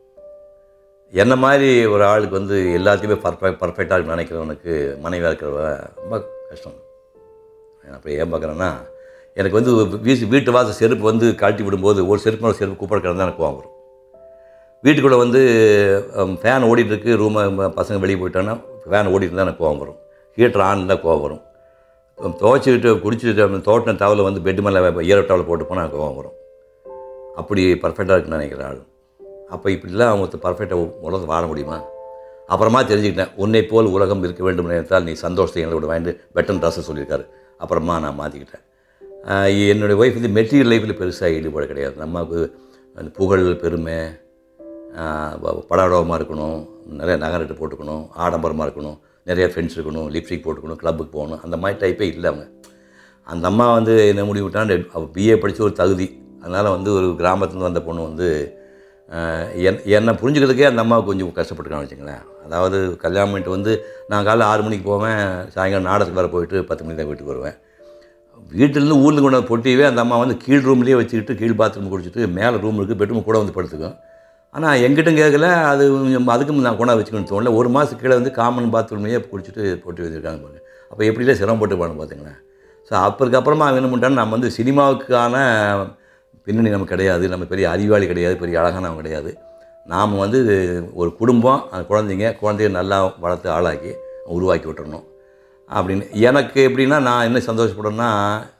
என்ன மாதிரி ஒரு ஆளுக்கு வந்து எல்லாத்தையுமே பர்ஃபெக்ட் பர்ஃபெக்டாக நினைக்கிறவனுக்கு மனைவியாக இருக்கிறவ ரொம்ப கஷ்டம் நான் அப்படி ஏன் பார்க்குறேன்னா எனக்கு வந்து வீசி வீட்டு வாசல் செருப்பு வந்து கழட்டி விடும்போது ஒரு செருப்பு மேலே செருப்பு கூப்பிட கிடந்தா எனக்கு கோவம் வரும் வீட்டுக்குள்ளே வந்து ஃபேன் ஓடிட்டுருக்கு ரூமை பசங்க வெளியே போயிட்டாங்கன்னா ஃபேன் ஓடிட்டு இருந்தால் எனக்கு கோவம் வரும் ஹீட்டர் ஆன் இருந்தால் கோவம் வரும் துவைச்சிக்கிட்டு குடிச்சிட்டு தோட்டின டவலை வந்து பெட்டு மேலே ஈர டவலை போட்டு போனால் எனக்கு கோவம் வரும் அப்படி பர்ஃபெக்டாக இருக்குன்னு நினைக்கிற ஆள் அப்போ இப்படிலாம் அவங்க பர்ஃபெக்டாக உலகம் வாழ முடியுமா அப்புறமா தெரிஞ்சுக்கிட்டேன் உன்னை போல் உலகம் இருக்க வேண்டும் நினைத்தால் நீ சந்தோஷத்தை என்னோட வாங்கிட்டு பெட்டன் ட்ரெஸ்ஸை சொல்லியிருக்காரு அப்புறமா நான் மாற்றிக்கிட்டேன் ஆஹ் என்னுடைய ஒய்ஃப் வந்து மெட்டீரியல் லைஃப்பில் பெருசாக ஈடுபாடு கிடையாது நமக்கு அந்த புகழ் பெருமை படாடவமாக இருக்கணும் நிறைய நகரட்டு போட்டுக்கணும் ஆடம்பரமாக இருக்கணும் நிறைய ஃப்ரெண்ட்ஸ் இருக்கணும் லிப்ஸ்டிக் போட்டுக்கணும் கிளப்புக்கு போகணும் அந்த மாதிரி டைப்பே இல்லை அவங்க அந்த அம்மா வந்து என்ன முடிவு விட்டான்னு அவள் பிஏ படித்த ஒரு தகுதி அதனால் வந்து ஒரு கிராமத்துலேருந்து வந்த பொண்ணு வந்து ஆஹ், என் என்னை புரிஞ்சுக்கிறதுக்கே அந்த அம்மா கொஞ்சம் கஷ்டப்பட்டுருக்கான்னு வச்சுங்களேன் அதாவது கல்யாணம் பண்ணிட்டு வந்து நான் காலைல ஆறு மணிக்கு போவேன் சாயங்காலம் நாடகத்துக்கு வர போயிட்டு பத்து மணிக்கு தான் வீட்டுக்கு வருவேன் வீட்டிலேருந்து ஊர்லேருந்து கொண்டு வந்து பொட்டியவே அந்த அம்மா வந்து கீழ் ரூம்லேயே வச்சுக்கிட்டு கீழ் பாத்ரூம் குடிச்சிட்டு மேலே ரூம் இருக்குது பெட்ரூம் கூட வந்து படுத்துக்கும் ஆனால் எங்கிட்டும் கேட்கல அது கொஞ்சம் அதுக்கும் நான் கொண்டாந்து வச்சுக்கணும்னு தோணல ஒரு மாதம் கீழே வந்து காமன் பாத்ரூம்லேயே குடிச்சிட்டு பொட்டி வச்சுருக்காங்க பாருங்க அப்போ எப்படிலாம் சிரமப்பட்டுப்பானு பார்த்தீங்களேன் ஸோ அப்பறதுக்கப்புறமா அவன் என்ன பண்ணிட்டான்னு நம்ம வந்து சினிமாவுக்கான பின்னணி நமக்கு கிடையாது நம்ம பெரிய அறிவாளி கிடையாது பெரிய அழகானவங்க கிடையாது நாம் வந்து ஒரு குடும்பம் அந்த குழந்தைங்க குழந்தைய நல்லா வளர்த்து ஆளாக்கி உருவாக்கி விட்டுறணும் அப்படின்னு எனக்கு எப்படின்னா நான் என்ன சந்தோஷப்படுறேன்னா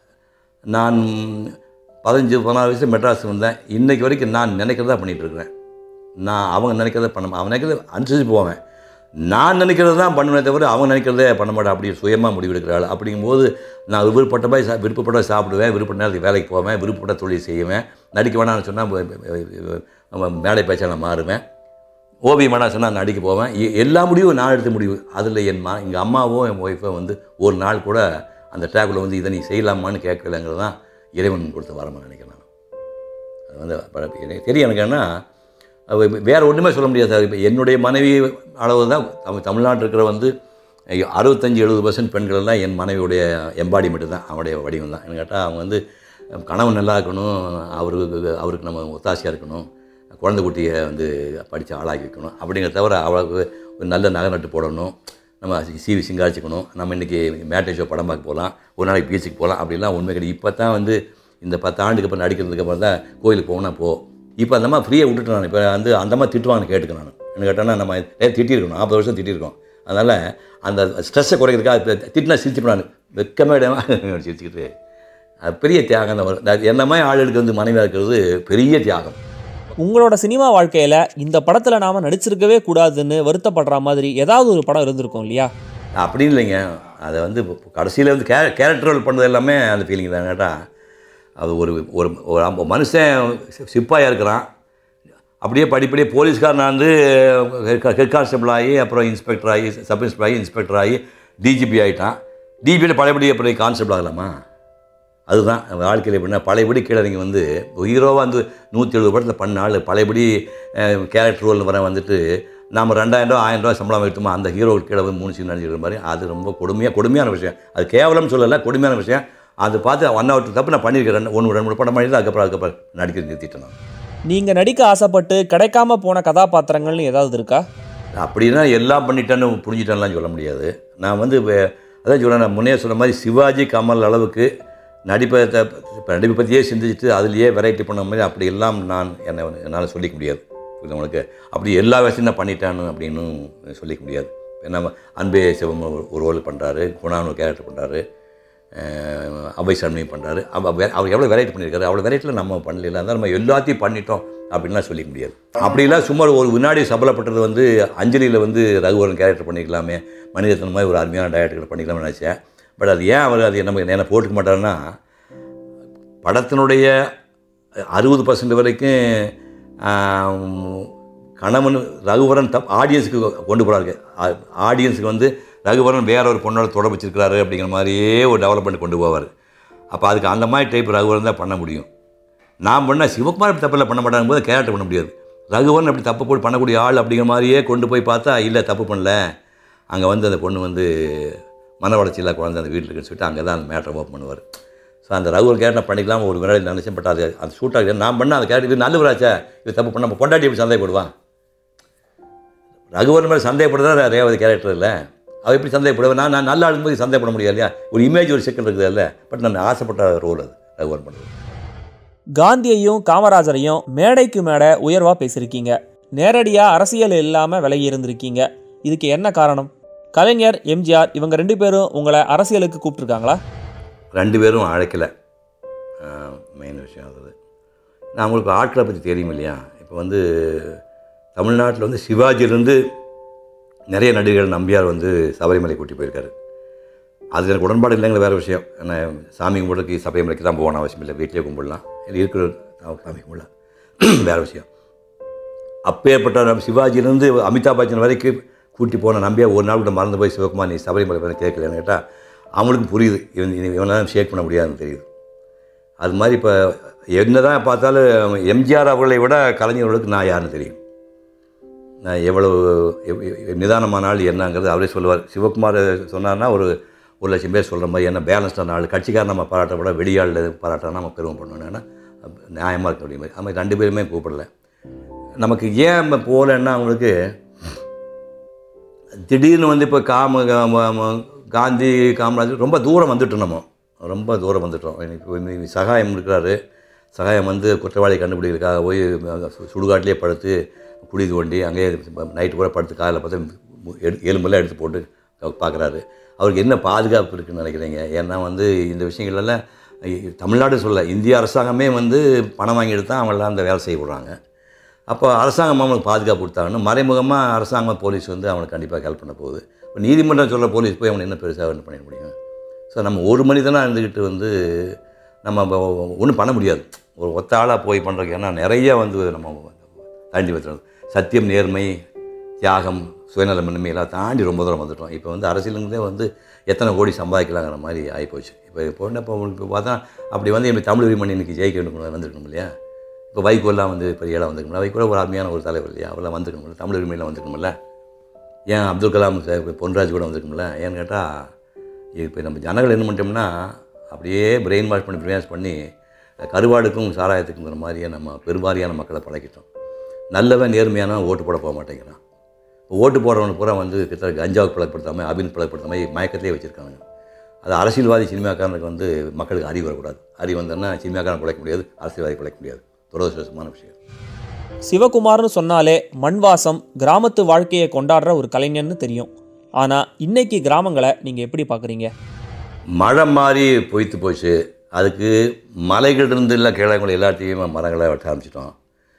நான் பதினஞ்சு பதினாறு வயசு மெட்ராஸ் வந்தேன் இன்றைக்கு வரைக்கும் நான் நினைக்கிறதா பண்ணிகிட்டு இருக்கிறேன் நான் அவங்க நினைக்கிறத பண்ண அவன் நினைக்கிறத அனுசரித்து போவேன் நான் நினைக்கிறது தான் பண்ணுவேனே தவிர அவங்க நினைக்கிறதே பண்ண மாட்டேன் அப்படி சுயமாக முடிவெடுக்கிற ஆள் அப்படிங்கும்போது நான் விருப்பப்பட்ட போய் சா விருப்பப்பட்ட சாப்பிடுவேன் விருப்பப்பட்ட நேரத்துக்கு வேலைக்கு போவேன் விருப்பப்பட்ட தொழில் செய்வேன் நடிக்க வேணாம்னு சொன்னால் மேடை பேச்சா நான் மாறுவேன் ஓவியம் வேணா சொன்னால் நான் நடிக்க போவேன் எ- எல்லா முடிவும் நான் எடுத்த முடிவு அதில் என் மா எங்கள் அம்மாவும் என் ஒய்ஃபும் வந்து ஒரு நாள் கூட அந்த ட்ராக்கில் வந்து இதை நீ செய்யலாமான்னு கேட்கலங்கிறது தான் இறைவன் கொடுத்த வரமா நினைக்கிறேன் நான் அது வந்து ப- எனக்கு தெரியும் எனக்கு என்ன அவ வேறு ஒன்றுமே சொல்ல முடியாது சார் இப்போ என்னுடைய மனைவி அளவு தான் தமிழ் தமிழ்நாட்டில் இருக்கிற வந்து அறுபத்தஞ்சி எழுபது பர்சன்ட் பெண்கள் எல்லாம் என் மனைவியுடைய எம்பாடிமெண்ட் தான் அவனுடைய வடிவம் தான் என்ன கேட்டால் அவங்க வந்து கணவன் நல்லா இருக்கணும் அவருக்கு அவருக்கு நம்ம ஒத்தாசையாக இருக்கணும் குழந்தை குட்டியை வந்து படித்து ஆளாக்கி வைக்கணும் அப்படிங்கிறத தவிர அவளுக்கு ஒரு நல்ல நகை நட்டு போடணும் நம்ம சிவி சிங்காரிச்சிக்கணும் நம்ம இன்றைக்கி மேட்டை ஷோ படம் பார்க்க போகலாம் ஒரு நாளைக்கு பீச்சுக்கு போகலாம் அப்படிலாம் உண்மை கிடையாது இப்போ தான் வந்து இந்த பத்து ஆண்டுக்கு அப்புறம் நடிக்கிறதுக்கு அப்புறம் தான் கோயிலுக்கு போகணும் போ இப்போ அந்த மாதிரி ஃப்ரீயாக விட்டுட்டு நான் இப்போ வந்து அந்த மாதிரி திட்டுவாங்கன்னு கேட்டுக்கேன் நான் என்ன கேட்டேன்னா நம்ம ஏ திட்டிருக்கணும் நாற்பது வருஷம் திட்டிருக்கோம் அதனால் அந்த ஸ்ட்ரெஸ்ஸை குறைக்கிறதுக்காக இப்போ திட்டினா சிரிச்சுப்பேன் நான் வெக்கமே இடமா சிரிச்சுக்கிட்டு அது பெரிய தியாகம் தான் வரும் நான் என்ன மாதிரி ஆளுகளுக்கு வந்து மனைவியாக இருக்கிறது பெரிய தியாகம் உங்களோட சினிமா வாழ்க்கையில் இந்த படத்தில் நாம் நடிச்சிருக்கவே கூடாதுன்னு வருத்தப்படுற மாதிரி ஏதாவது ஒரு படம் இருந்திருக்கும் இல்லையா அப்படி இல்லைங்க அதை வந்து கடைசியில் வந்து கே கேரக்டர் ரோல் பண்ணது எல்லாமே அந்த ஃபீலிங் தான் கேட்டால் அது ஒரு ஒரு ஒரு அம்ப- மனுஷன் சிப்பாயாக இருக்கிறான் அப்படியே படிப்படியே போலீஸ்காரன் வந்து ஹெட் கான்ஸ்டபிள் ஆகி அப்புறம் இன்ஸ்பெக்டர் ஆகி சப் இன்ஸ்பெக்டர் ஆகி இன்ஸ்பெக்டர் ஆகி டிஜிபி ஆகிட்டான் டிஜிபியில் பழையபடி அப்புறம் கான்ஸ்டபிள் ஆகலாமா அதுதான் நம்ம வாழ்க்கையில் எப்படின்னா பழையபடி கீழே நீங்கள் வந்து ஹீரோவாக வந்து நூற்றி எழுபது படத்தில் பண்ண ஆள் பழையபடி கேரக்டர் ரோல் வர வந்துட்டு நாம் ரெண்டாயிரம் ரூபா ஆயிரம் ரூபா சம்பளம் வைத்துமா அந்த ஹீரோ கீழே வந்து மூணு சீன் நடிச்சிருக்கிற மாதிரி அது ரொம்ப கொடுமையாக கொடுமையான விஷயம் அது கேவலம் சொல்லலை கொடுமையான விஷயம் அது பார்த்து ஒன் ஹவர் தப்பு நான் பண்ணியிருக்கேன் ரெண்டு ஒன்று ரெண்டு மூணு படம் பண்ணிட்டு அதுக்கப்புறம் அதுக்கப்புறம் நடிக்க நிறுத்திட்டேன் நான் நீங்கள் நடிக்க ஆசைப்பட்டு கிடைக்காம போன கதாபாத்திரங்கள்னு ஏதாவது இருக்கா அப்படின்னா எல்லாம் பண்ணிட்டேன்னு புரிஞ்சிட்டேன்லாம் சொல்ல முடியாது நான் வந்து வே- அதான் சொல்கிறேன் நான் முன்னே சொன்ன மாதிரி சிவாஜி கமல் அளவுக்கு நடிப்பை த- இப்ப நடிப்பை பற்றியே சிந்திச்சுட்டு அதுலேயே வெரைட்டி பண்ண மாதிரி அப்படி எல்லாம் நான் என்னை வந்து என்னால் சொல்லிக்க முடியாது புரியுதா உங்களுக்கு அப்படி எல்லா விஷயம் நான் பண்ணிட்டேன்னு அப்படின்னு சொல்லிக்க முடியாது நம்ம அன்பே சிவம் ஒரு- ஒரு ரோல் பண்ணுறாரு குணான்னு ஒரு கேரக்டர் பண்ணுறாரு அபய் சன்மி பண்ணுறாரு அவர் அவர் எவ்வளோ வெரைட்டி பண்ணியிருக்காரு அவ்வளோ வெரைட்டியில் நம்ம பண்ணல அதனால் நம்ம எல்லாத்தையும் பண்ணிட்டோம் அப்படின்லாம் சொல்லிக்க முடியாது அப்படிலாம் சும்மா ஒரு வினாடி சபலப்பட்டது வந்து அஞ்சலியில் வந்து ரகுவரன் கேரக்டர் பண்ணிக்கலாமே மனிதத்தன மாதிரி ஒரு அருமையான டேரக்டர் பண்ணிக்கலாம்னு நினச்சேன் பட் அது ஏன் அவர் அது நம்ம என்ன போட்டுக்க மாட்டாருன்னா படத்தினுடைய அறுபது பர்சன்ட் வரைக்கும் ஆம், கணவன் ரகுவரன் தப் ஆடியன்ஸுக்கு கொண்டு போகிறாரு ஆடியன்ஸுக்கு வந்து ரகுவரன் வேற ஒரு பொண்ணோட தொடர்பு வச்சிருக்கிறாரு அப்படிங்கிற மாதிரியே ஒரு டெவலப்மெண்ட் கொண்டு போவார் அப்போ அதுக்கு அந்த மாதிரி டைப் ரகுவரன் தான் பண்ண முடியும் நான் பண்ண சிவகுமார் இப்படி தப்பில் பண்ண மாட்டாங்க போது கேரக்டர் பண்ண முடியாது ரகுவரன் அப்படி தப்பு போட்டு பண்ணக்கூடிய ஆள் அப்படிங்கிற மாதிரியே கொண்டு போய் பார்த்தா இல்லை தப்பு பண்ணல அங்கே வந்து அந்த பொண்ணு வந்து மன வளர்ச்சியில் குழந்தை அந்த வீட்டில் இருக்குன்னு சொல்லிட்டு அங்கே தான் அந்த மேட்டரை ஓப்பன் பண்ணுவார் ஸோ அந்த ரகுவர் கேரக்டர் பண்ணிக்கலாம் ஒரு வினாடி நினச்சேன் பட் அது அந்த ஷூட் ஆகுது நான் பண்ண அந்த கேரக்டர் இது நல்லவராச்சா இது தப்பு பண்ண நம்ம பொண்டாட்டி எப்படி சந்தேகப்படுவான் ரகுவர் மேலே சந்தேகப்படுறதா ரேவதி கேரக்டர் இல்லை அவள் எப்படி சந்தேகப்படுவேன் நான் நான் நல்லா இருக்கும்போது சந்தேகப்பட முடியாது இல்லையா ஒரு இமேஜ் ஒரு செகண்ட் இருக்குது இல்லை பட் நான் ஆசைப்பட்ட ரோல் அது ரகுவர் பண்ணுறது காந்தியையும் காமராஜரையும் மேடைக்கு மேடை உயர்வாக பேசியிருக்கீங்க நேரடியாக அரசியல் இல்லாமல் விலகி இருந்திருக்கீங்க இதுக்கு என்ன காரணம் கலைஞர் எம்ஜிஆர் இவங்க ரெண்டு பேரும் உங்களை அரசியலுக்கு கூப்பிட்டுருக்காங்களா ரெண்டு பேரும் அழைக்கலை மெயின் விஷயம் அது நான் உங்களுக்கு ஆட்களை பற்றி தெரியும் இல்லையா இப்போ வந்து தமிழ்நாட்டில் வந்து சிவாஜிலேருந்து நிறைய நடிகர்கள் நம்பியார் வந்து சபரிமலை கூட்டி போயிருக்காரு அது எனக்கு உடன்பாடு இல்லைங்கிற வேறு விஷயம் என்ன சாமி கும்பிடுறதுக்கு சபரிமலைக்கு தான் போகணும் அவசியம் இல்லை வீட்டிலே கும்பிடலாம் இல்லை இருக்கிற சாமி கும்பிடலாம் வேறு விஷயம் அப்பேற்பட்ட நம்ம சிவாஜிலேருந்து அமிதாப் பச்சன் வரைக்கும் கூட்டி போன நம்பியா ஒரு நாள் கூட மறந்து போய் சிவகுமார் நீ சபரிமலை பண்ண கேட்கலன்னு கேட்டால் அவங்களுக்கு புரியுது இவன் இவன் இவனால ஷேக் பண்ண முடியாதுன்னு தெரியுது அது மாதிரி இப்போ என்ன தான் பார்த்தாலும் எம்ஜிஆர் அவர்களை விட கலைஞர்களுக்கு நான் யாருன்னு தெரியும் நான் எவ்வளவு எவ்- எவ்- நிதானமான ஆள் என்னங்கிறது அவரே சொல்லுவார் சிவகுமார் சொன்னார்னா ஒரு ஒரு லட்சம் பேர் சொல்கிற மாதிரி என்ன பேலன்ஸ்டான ஆள் கட்சிக்காரன் நம்ம பாராட்ட விட வெளியாள் பாராட்டினா நம்ம பெருமை பண்ணணும் ஏன்னா நியாயமாக இருக்க முடியும் அது மாதிரி ரெண்டு பேருமே கூப்பிடல நமக்கு ஏன் நம்ம போகலன்னா அவங்களுக்கு திடீர்னு வந்து இப்போ காம காம- ம- காந்தி காமராஜர் ரொம்ப தூரம் வந்துட்டோம் நம்ம ரொம்ப தூரம் வந்துட்டோம் இப்போ இந்த சகாயம் இருக்கிறாரு சகாயம் வந்து குற்றவாளி கண்டுபிடிக்கிறதுக்காக போய் சு- சுடுகாட்டிலே படுத்து குழி தோண்டி அங்கேயே நைட்டு கூட படுத்து காலையில் பார்த்து மு- எடு- எலும்பெல்லாம் எடுத்து போட்டு பார்க்குறாரு அவருக்கு என்ன பாதுகாப்பு இருக்குன்னு நினைக்கிறீங்க ஏன்னா வந்து இந்த விஷயங்கள்லாம் இ- தமிழ்நாடு சொல்ல இந்திய அரசாங்கமே வந்து பணம் வாங்கிட்டு தான் அவங்களாம் அந்த வேலை செய்ய விடுறாங்க அப்போ அரசாங்கம் அவங்களுக்கு பாதுகாப்பு கொடுத்தாங்கன்னு மறைமுகமாக அரசாங்கம் போலீஸ் வந்து அவனுக்கு கண்டிப்பாக ஹெல்ப் பண்ண போகுது இப்போ நீதிமன்றம் சொல்ல போலீஸ் போய் அவனை என்ன பெருசாக என்ன பண்ணிட முடியும் ஸோ நம்ம ஒரு மனிதனாக இருந்துக்கிட்டு வந்து நம்ம ஒன்றும் பண்ண முடியாது ஒரு ஒத்த ஆளாக போய் பண்ணுறதுக்கு ஏன்னா நிறைய வந்து நம்ம தாண்டி வந்துடும் சத்தியம் நேர்மை தியாகம் சுயநலமின்மை எல்லாம் தாண்டி ரொம்ப தூரம் வந்துட்டோம் இப்போ வந்து அரசியலுங்கிறதே வந்து எத்தனை கோடி சம்பாதிக்கலாங்கிற மாதிரி ஆகிப்போச்சு இப்போ இப்போ என்ன இப்போ இப்போ பார்த்தா அப்படி வந்து எப்படி தமிழ் உரிமணி இன்னைக்கு ஜெயிக்க வேண்டும் வந்திருக்கணும் இல்லையா இப்போ வைகோலாம் வந்து பெரிய இடம் வந்திருக்கணும் வைகோல ஒரு அருமையான ஒரு தலைவர் இல்லையா அவெல்லாம் வந்திருக்கணும்ல தமிழ் உரிமையில் வந்திருக்கணும்ல ஏன் அப்துல் கலாம் சார் இப்போ பொன்ராஜ் கூட வந்திருக்கும்ல ஏன்னு கேட்டால் இப்போ நம்ம ஜனங்கள் என்ன பண்ணிட்டோம்னா அப்படியே பிரெயின் வாஷ் பண்ணி பிரெயின் வாஷ் பண்ணி கருவாடுக்கும் சாராயத்துக்குங்கிற மாதிரியே நம்ம பெருவாரியான மக்களை பழக்கிட்டோம் நல்லவன் நேர்மையானவன் ஓட்டு போட போக மாட்டேங்கிறான் இப்போ ஓட்டு போடுறவனு பூரா வந்து கிட்ட கஞ்சாவுக்கு பழக்கப்படுத்தாமல் அபின் பழக்கப்படுத்தாமல் மயக்கத்திலே வச்சுருக்காங்க அது அரசியல்வாதி சினிமாக்காரனுக்கு வந்து மக்களுக்கு அறிவு வரக்கூடாது அறிவு வந்தோன்னா சினிமாக்காரன் பிழைக்க முடியாது அரசியல்வாதி பிழைக்க முடியாது துரதிருஷ்டமான விஷயம் சிவகுமார்னு சொன்னாலே மண் வாசம் கிராமத்து வாழ்க்கையை கொண்டாடுற ஒரு கலைஞன்னு தெரியும் ஆனால் இன்னைக்கு கிராமங்களை நீங்கள் எப்படி பார்க்குறீங்க மழை மாதிரி பொய்த்து போச்சு அதுக்கு மலைகளிலிருந்து இல்லை கிழங்குகள் எல்லாத்தையுமே மரங்களை வெட்ட ஆரம்பிச்சிட்டோம்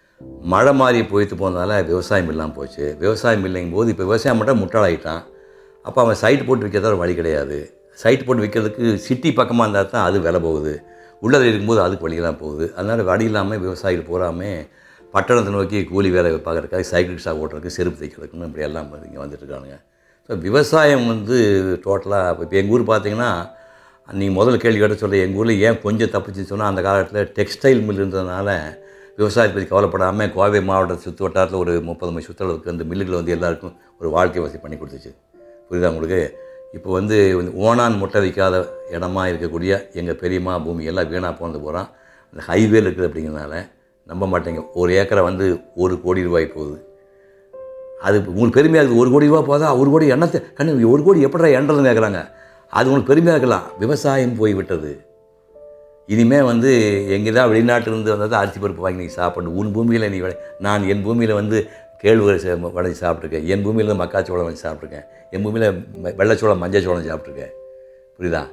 மழை மாதிரி பொய்த்து போனதால விவசாயம் இல்லாமல் போச்சு விவசாயம் இல்லைங்கும் போது இப்போ விவசாயம் மட்டும் முட்டாளாயிட்டான் அப்போ அவன் சைட் போட்டு விற்கிறதா வழி கிடையாது சைட் போட்டு விற்கிறதுக்கு சிட்டி பக்கமாக இருந்தால் தான் அது விலை போகுது உள்ளதில் இருக்கும்போது அதுக்கு வழியெல்லாம் போகுது அதனால் வழி இல்லாமல் விவசாயிகள் பூராமே பட்டணத்தை நோக்கி கூலி வேலை பார்க்குறதுக்காக சைக்கிள் ரிக்ஷா ஓட்டுறதுக்கு செருப்பு தைக்கிறதுக்குன்னு இப்படி எல்லாம் வந்து இங்கே வந்துட்டு இருக்கானுங்க ஸோ விவசாயம் வந்து டோட்டலாக இப்போ எங்கள் ஊர் பார்த்தீங்கன்னா நீங்கள் முதல்ல கேள்வி கேட்ட சொல்ல எங்கள் ஊரில் ஏன் கொஞ்சம் தப்பிச்சுன்னு சொன்னால் அந்த காலத்தில் டெக்ஸ்டைல் மில் இருந்ததுனால விவசாயத்தை பற்றி கவலைப்படாமல் கோவை மாவட்ட சுற்று வட்டாரத்தில் ஒரு முப்பது மைல் சுற்றளவுக்கு அந்த மில்லுகள் வந்து எல்லாருக்கும் ஒரு வாழ்க்கை வசதி பண்ணி கொடுத்துச்சு புரியுதா உங்களுக்கு இப்போ வந்து ஓனான் முட்டை வைக்காத இடமா இருக்கக்கூடிய எங்கள் பெரியம்மா பூமி எல்லாம் வீணாக போனது போகிறான் அந்த ஹைவேல இருக்குது அப்படிங்கிறதுனால நம்ப மாட்டேங்க ஒரு ஏக்கரை வந்து ஒரு கோடி ரூபாய் போகுது அது உங்களுக்கு பெருமையாக இருக்குது ஒரு கோடி ரூபா போதா ஒரு கோடி எண்ணத்தை கண்ணு ஒரு கோடி எப்படா எண்றதுன்னு கேட்குறாங்க அது உங்களுக்கு பெருமையாக இருக்கலாம் விவசாயம் போய் விட்டது இனிமே வந்து எங்கே தான் வெளிநாட்டிலிருந்து வந்தது அரிசி பருப்பு வாங்கி நீ சாப்பிடு உன் பூமியில் நீ விளை நான் என் பூமியில் வந்து கேழ்வரை சே- விளைஞ்சி சாப்பிட்ருக்கேன் என் பூமியில் இருந்து மக்காச்சோளம் வச்சு சாப்பிட்ருக்கேன் என் பூமியில் ம- வெள்ளைச்சோளம் மஞ்சள் சோளம் சாப்பிட்ருக்கேன் புரியுதா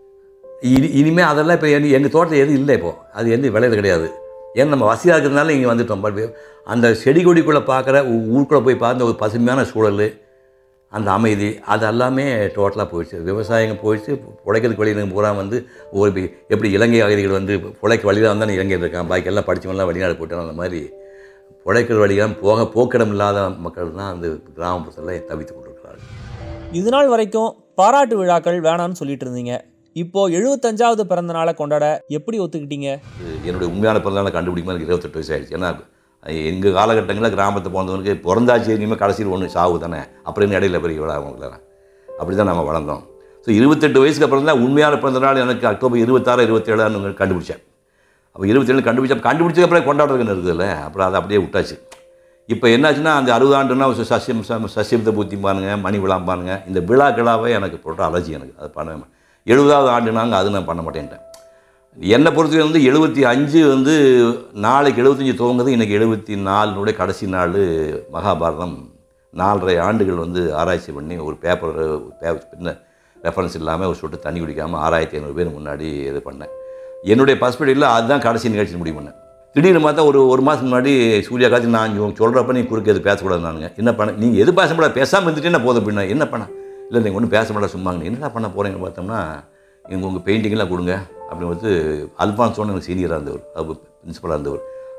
இனி இனிமேல் அதெல்லாம் இப்போ எங்கள் எங்கள் தோட்டத்தில் எதுவும் இல்லை இப்போது அது எந்த விளையிறது கிடையாது ஏன்னா நம்ம வசதியாக இருக்கிறதுனால இங்கே வந்துட்டோம் பட் அந்த செடி கொடிக்குள்ளே பார்க்குற ஊருக்குள்ளே போய் பார்த்த ஒரு பசுமையான சூழல் அந்த அமைதி அது எல்லாமே டோட்டலாக போயிடுச்சு விவசாயம் போயிடுச்சு பிழைக்கிறதுக்கு வழியில் பூரா வந்து ஒரு பி- எப்படி இலங்கை அகதிகள் வந்து பிழைக்க வழியில் வந்தால் இலங்கையில் இருக்கான் பாக்கி எல்லாம் படித்தவங்களாம் வெளிநாடு போயிட்டாங்க அந்த மாதிரி பிழைக்கிற வழியெல்லாம் போக போக்கிடம் இல்லாத மக்கள் தான் அந்த கிராமப்புறத்தில் தவித்து கொண்டிருக்கிறார்கள் இது நாள் வரைக்கும் பாராட்டு விழாக்கள் வேணாம்னு சொல்லிட்டு இருந்தீங்க இப்போ எழுபத்தஞ்சாவது பிறந்த நாளை கொண்டாட எப்படி ஒத்துக்கிட்டீங்க இது என்னுடைய உண்மையான பிறந்தநாளை கண்டுபிடிக்கும் எனக்கு இருபத்தெட்டு வயசு ஆயிடுச்சு ஏன்னா எங்கள் காலகட்டங்களில் கிராமத்தை பிறந்தவனுக்கு பிறந்தாச்சு இனிமேல் கடைசியில் ஒன்று சாவு தானே அப்புறம் இடையில பெரிய விழா அவங்களுக்குலாம் அப்படி தான் நம்ம வளர்ந்தோம் ஸோ இருபத்தெட்டு வயசுக்கு அப்புறம் தான் உண்மையான பிறந்த நாள் எனக்கு அக்டோபர் இருபத்தாறு இருபத்தேழான்னு கண்டுபிடிச்சேன் அப்போ இருபத்தேழு கண்டுபிடிச்சா கண்டுபிடிச்சதுக்கு அப்புறம் கொண்டாடுறதுக்கு இருக்குதுல்ல அப்புறம் அதை அப்படியே விட்டாச்சு இப்போ என்னாச்சுன்னா அந்த அறுபது ஆண்டுனா ஒரு சசியம் ச- சசியப்த பூத்தி பாருங்க மணி விழா பாருங்க இந்த விழா கிழாவே எனக்கு போட்ட அலர்ஜி எனக்கு அது பண்ண எழுபதாவது ஆண்டுனாங்க அது நான் பண்ண மாட்டேன்ட்டேன் என்னை பொறுத்தவரை வந்து எழுபத்தி அஞ்சு வந்து நாளைக்கு எழுபத்தஞ்சி துவங்குது இன்றைக்கி எழுபத்தி நாலுனுடைய கடைசி நாள் மகாபாரதம் நாலரை ஆண்டுகள் வந்து ஆராய்ச்சி பண்ணி ஒரு பேப்பர் பேப்பர் பின்ன ரெஃபரன்ஸ் இல்லாமல் ஒரு சொட்டு தண்ணி குடிக்காமல் ஆறாயிரத்தி ஐநூறு பேர் முன்னாடி இது பண்ணேன் என்னுடைய பர்ஸ்பெக்டிவில் அதுதான் கடைசி நிகழ்ச்சி முடிவு பண்ணேன் திடீர்னு பார்த்தா ஒரு ஒரு மாதம் முன்னாடி சூர்யா காட்சி நான் சொல்கிறப்ப நீ குறுக்க எது பேசக்கூடாது நானுங்க என்ன பண்ண நீங்கள் எது பேச முடியாது பேசாமல் இருந்துட்டே போதும் அப்படின்னா என்ன பண்ண இல்லை நீங்கள் ஒன்றும் பேச முடியாது சும்மாங்க என்னடா பண்ண போகிறீங்கன்னு பார்த்தோம்னா இவங்க உங்கள் பெயிண்டிங்லாம் கொடுங்க அப்படின்னு வந்து அல்பான்சோன்னு எனக்கு சீனியராக இருந்தவர் அவர் பிரின்சிபலாக இருந்தவர்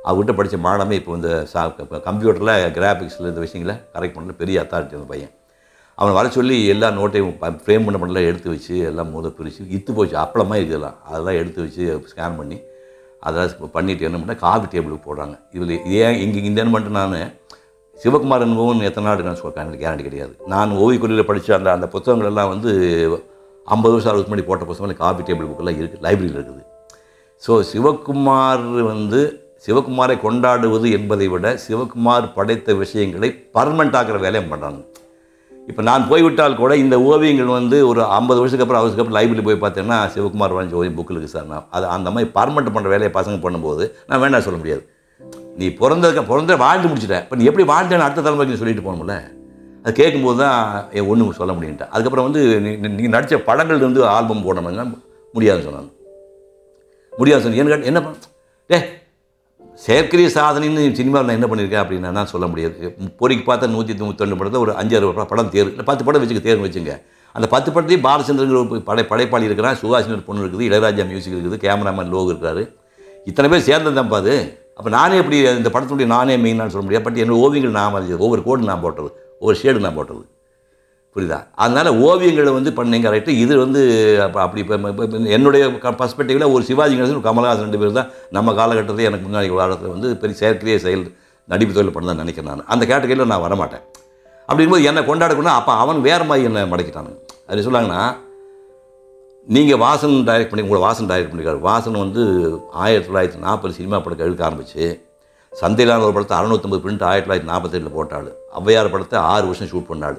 அவர்கிட்ட படித்த மாடமே இப்போ இந்த சா கம்ப்யூட்டரில் கிராஃபிக்ஸில் இந்த விஷயங்களை கரெக்ட் பண்ணல பெரிய அத்தாரிட்டி அந்த பையன் அவனை வர சொல்லி எல்லா நோட்டையும் ஃப்ரேம் பண்ண பண்ணல எடுத்து வச்சு எல்லாம் முத பிரித்து இத்து போச்சு அப்பளமாக இருக்குதெல்லாம் அதெல்லாம் எடுத்து வச்சு ஸ்கேன் பண்ணி அதெல்லாம் பண்ணிட்டு என்ன பண்ணால் காஃபி டேபிளுக்கு போடுறாங்க இதில் ஏன் இங்கே இந்த என்ன பண்ணிட்டு நான் சிவகுமார் அனுபவம் எத்தனை நாடு நான் சொல்ல எனக்கு கேரண்டி கிடையாது நான் ஓவியக்கல்லூரியில் படித்த அந்த அந்த புத்தகங்கள் எல்லாம் வந்து ஐம்பது வருஷம் அறுபது மணி போட்ட புத்தகங்கள் காஃபி டேபிள் புக்கெல்லாம் இருக்குது லைப்ரரியில் இருக்குது ஸோ சிவகுமார் வந்து சிவகுமாரை கொண்டாடுவது என்பதை விட சிவகுமார் படைத்த விஷயங்களை பர்மனெண்ட் ஆக்கிற வேலையை பண்ணுறாங்க இப்போ நான் போய்விட்டால் கூட இந்த ஓவியங்கள் வந்து ஒரு ஐம்பது வருஷத்துக்கு அப்புறம் அவருக்கு அப்புறம் லைப்ரரி போய் பார்த்தேன்னா சிவகுமார் வரைஞ்ச ஓவியம் புக்கில் இருக்குது சார் நான் அது அந்த மாதிரி பர்மனெண்ட் பண்ணுற வேலையை பசங்க பண்ணும்போது நான் வேண்டாம் சொல்ல முடியாது நீ பிறந்ததுக்கு பிறந்த வாழ்ந்து முடிச்சிட்டேன் இப்போ நீ எப்படி வாழ்ந்தேன்னு அடுத்த தலைமுறைக்கு நீ சொல்லிட்டு போகணும்ல அது கேட்கும்போது தான் என் ஒன்றும் சொல்ல முடியுன்ட்டேன் அதுக்கப்புறம் வந்து நீ நீங்கள் நடித்த படங்கள் வந்து ஆல்பம் போடணும்னா முடியாதுன்னு சொன்னாங்க முடியாது சொன்னீங்க என்ன என்ன பண்ண டே செயற்கரிய சாதனைன்னு சினிமாவில் நான் என்ன பண்ணியிருக்கேன் அப்படின்னு நான் சொல்ல முடியாது பொறிக்கு பார்த்தா நூற்றி தொண்ணூற்றி படத்தை ஒரு அஞ்சாறு படம் படம் தேர்வு இல்லை பத்து படம் வச்சுக்க தேர்வு வச்சுங்க அந்த பத்து படத்தையும் பாலச்சந்திரங்கிற ஒரு படை படைப்பாளி இருக்கிறான் சுகாசினி ஒரு பொண்ணு இருக்குது இளையராஜா மியூசிக் இருக்குது கேமராமேன் லோக் இருக்காரு இத்தனை பேர் சேர்ந்தது தான்ப்பா அது அப்போ நானே எப்படி இந்த படத்துடைய நானே மெயினான்னு சொல்ல முடியாது பட் என்னோட ஓவியங்கள் நான் வரைஞ்சது ஒவ்வொரு கோடு நான் போட்டது ஒவ்வொரு ஷேடு நான் போட்டது புரியுதா அதனால் ஓவியங்களை வந்து பண்ணீங்க ரைட்டு இது வந்து அப்ப அப்படி இப்போ இப்போ என்னுடைய பர்ஸ்பெக்டிவில் ஒரு சிவாஜி கணேசன் ஒரு கமலஹாசன் ரெண்டு பேர் தான் நம்ம காலகட்டத்தில் எனக்கு முன்னாடி காலத்தில் வந்து பெரிய செயற்கையே செயல் நடிப்பு தொழில் பண்ண தான் நினைக்கிறேன் நான் அந்த கேட்டகரியில் நான் வரமாட்டேன் அப்படிங்கும்போது என்னை கொண்டாடக்கூடாது அப்போ அவன் வேறு மாதிரி என்னை மடக்கிட்டானுங்க அது சொல்லாங்கன்னா நீங்கள் வாசன் டைரக்ட் பண்ணி உங்களை வாசன் டைரக்ட் பண்ணியிருக்காரு வாசன் வந்து ஆயிரத்தி தொள்ளாயிரத்தி நாற்பது சினிமா படத்தை எழுக்க ஆரம்பிச்சு சந்தையிலான ஒரு படத்தை அறுநூத்தம்பது பிரிண்ட் ஆயிரத்தி தொள்ளாயிரத்தி நாற்பத்தெட்டில் போட்டாள் ஔவையார் படத்தை ஆறு வருஷம் ஷூட் பண்ணாள்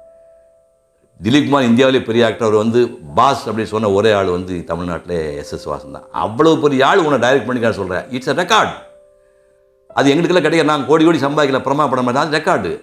திலீப் குமார் இந்தியாவிலே பெரிய ஆக்டர் அவர் வந்து பாஸ் அப்படின்னு சொன்ன ஒரே ஆள் வந்து தமிழ்நாட்டில் எஸ்எஸ் வாசன் தான் அவ்வளோ பெரிய ஆள் உன்னை டைரக்ட் பண்ணிக்கார சொல்கிறேன் இட்ஸ் அ ரெக்கார்ட் அது எங்களுக்கெல்லாம் கிடையாது நாங்கள் கோடி கோடி சம்பாதிக்கல பிரமா படம் மாதிரி அது ரெக்கார்டு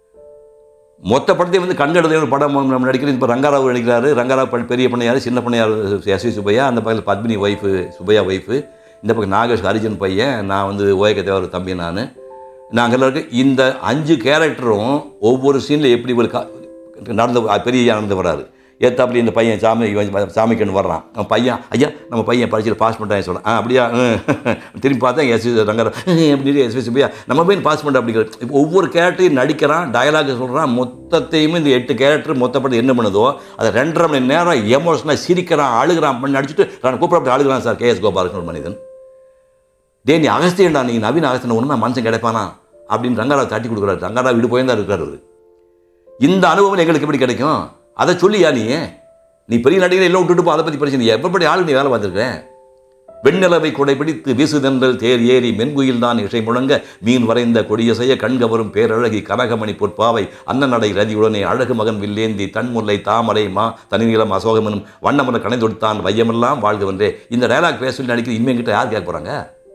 மொத்த படத்தையும் வந்து கண்கடலை ஒரு படம் நம்ம நடிக்கிறது இப்போ ரங்காராவ் நடிக்கிறாரு ரங்காராவ் ப- பெரிய பண்ணையார் சின்ன பண்ணையார் எஸ் வி சுப்பையா அந்த பக்கத்தில் பத்மினி ஒய்ஃபு சுப்பையா ஒய்ஃபு இந்த பக்கம் நாகேஷ் ஹரிஜன் பையன் நான் வந்து ஓயக்க தேவர் தம்பி நான் நாங்கள் எல்லாருக்கும் இந்த அஞ்சு கேரக்டரும் ஒவ்வொரு சீனில் எப்படி ஒரு கா- நடந்து பெரிய நடந்து வராரு ஏத்தாப்புல இந்த பையன் சாமி இவன் சாமிக்கன்னு வர்றான் அவன் பையன் ஐயா நம்ம பையன் படிச்சு பாஸ் பண்ணிட்டான் சொல்கிறான் ஆ அப்படியா ம். திரும்பி பார்த்தா எஸ் ரங்கர் எப்படி எஸ் சுப்பையா நம்ம பையன் பாஸ் பண்ணிட்டா அப்படிங்கிற இப்போ ஒவ்வொரு கேரக்டரையும் நடிக்கிறான் டயலாக் சொல்கிறான் மொத்தத்தையுமே இந்த எட்டு கேரக்டர் மொத்த படம் என்ன பண்ணுதோ அதை ரெண்டரை மணி நேரம் எமோஷனாக சிரிக்கிறான் அழுகிறான் பண்ணி நடிச்சுட்டு நான் கூப்பிட அழுகிறான் சார் கேஎஸ் கோபாலகிருஷ்ணன் ஒரு மனிதன் டே நீ அகஸ்தியன்டா நீ நவீன அகஸ்தியன் ஒன்றுமே மனுஷன் கிடைப்பானா அப்படின்னு ரங்காராவ் தட்டி கொடுக்குறாரு ரங்காராவ் வீடு போயிருந்தா இருக்காரு அவரு இந்த அனுபவம் எங்களுக்கு எப்படி கிடைக்கும் அதை சொல்லியா நீ நீ பெரிய நடிகரை எல்லாம் விட்டுட்டு போ அதை பற்றி பிரச்சனை இல்லை. எப்படி ஆளு நீ வேலை பார்த்துருக்க வெண்ணிலவை கொடை பிடித்து வீசுதென்றல் தேர் ஏறி மென்குயில் தான் இசை முழங்க மீன் வரைந்த கொடியசைய கண்கவரும் பேரழகி கனகமணி பொற்பாவை அன்னநடை ரதியுடனே அழகு மகன் வில்லேந்தி தன்முல்லை தாமரை மா தனிநீளம் அசோகமெனும் வண்ணமர கணைந்தொடுத்தான் வையமெல்லாம் வாழ்க வென்றே இந்த டயலாக் பேச சொல்லி நடிக்கிற இனிமே கிட்ட யார் கேட்க போகிறாங்க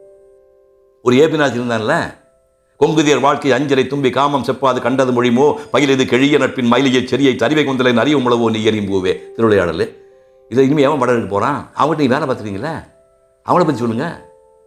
ஒரு ஏபிநாத் இருந்தான்ல கொங்குதியர் வாழ்க்கை அஞ்சரை தும்பி காமம் செப்பாது கண்டது மொழிமோ பயிலது கெழிய நட்பின் மயிலிய செரியை தறிவை கொந்தலை அறிய உழவோ நீ எறியும்போவே திருவிளையாடல் இதை இனிமேல் எவன் படம் எடுக்க போகிறான் அவங்ககிட்ட நீ வேலை பார்த்துருக்கீங்களே அவங்கள பற்றி சொல்லுங்கள்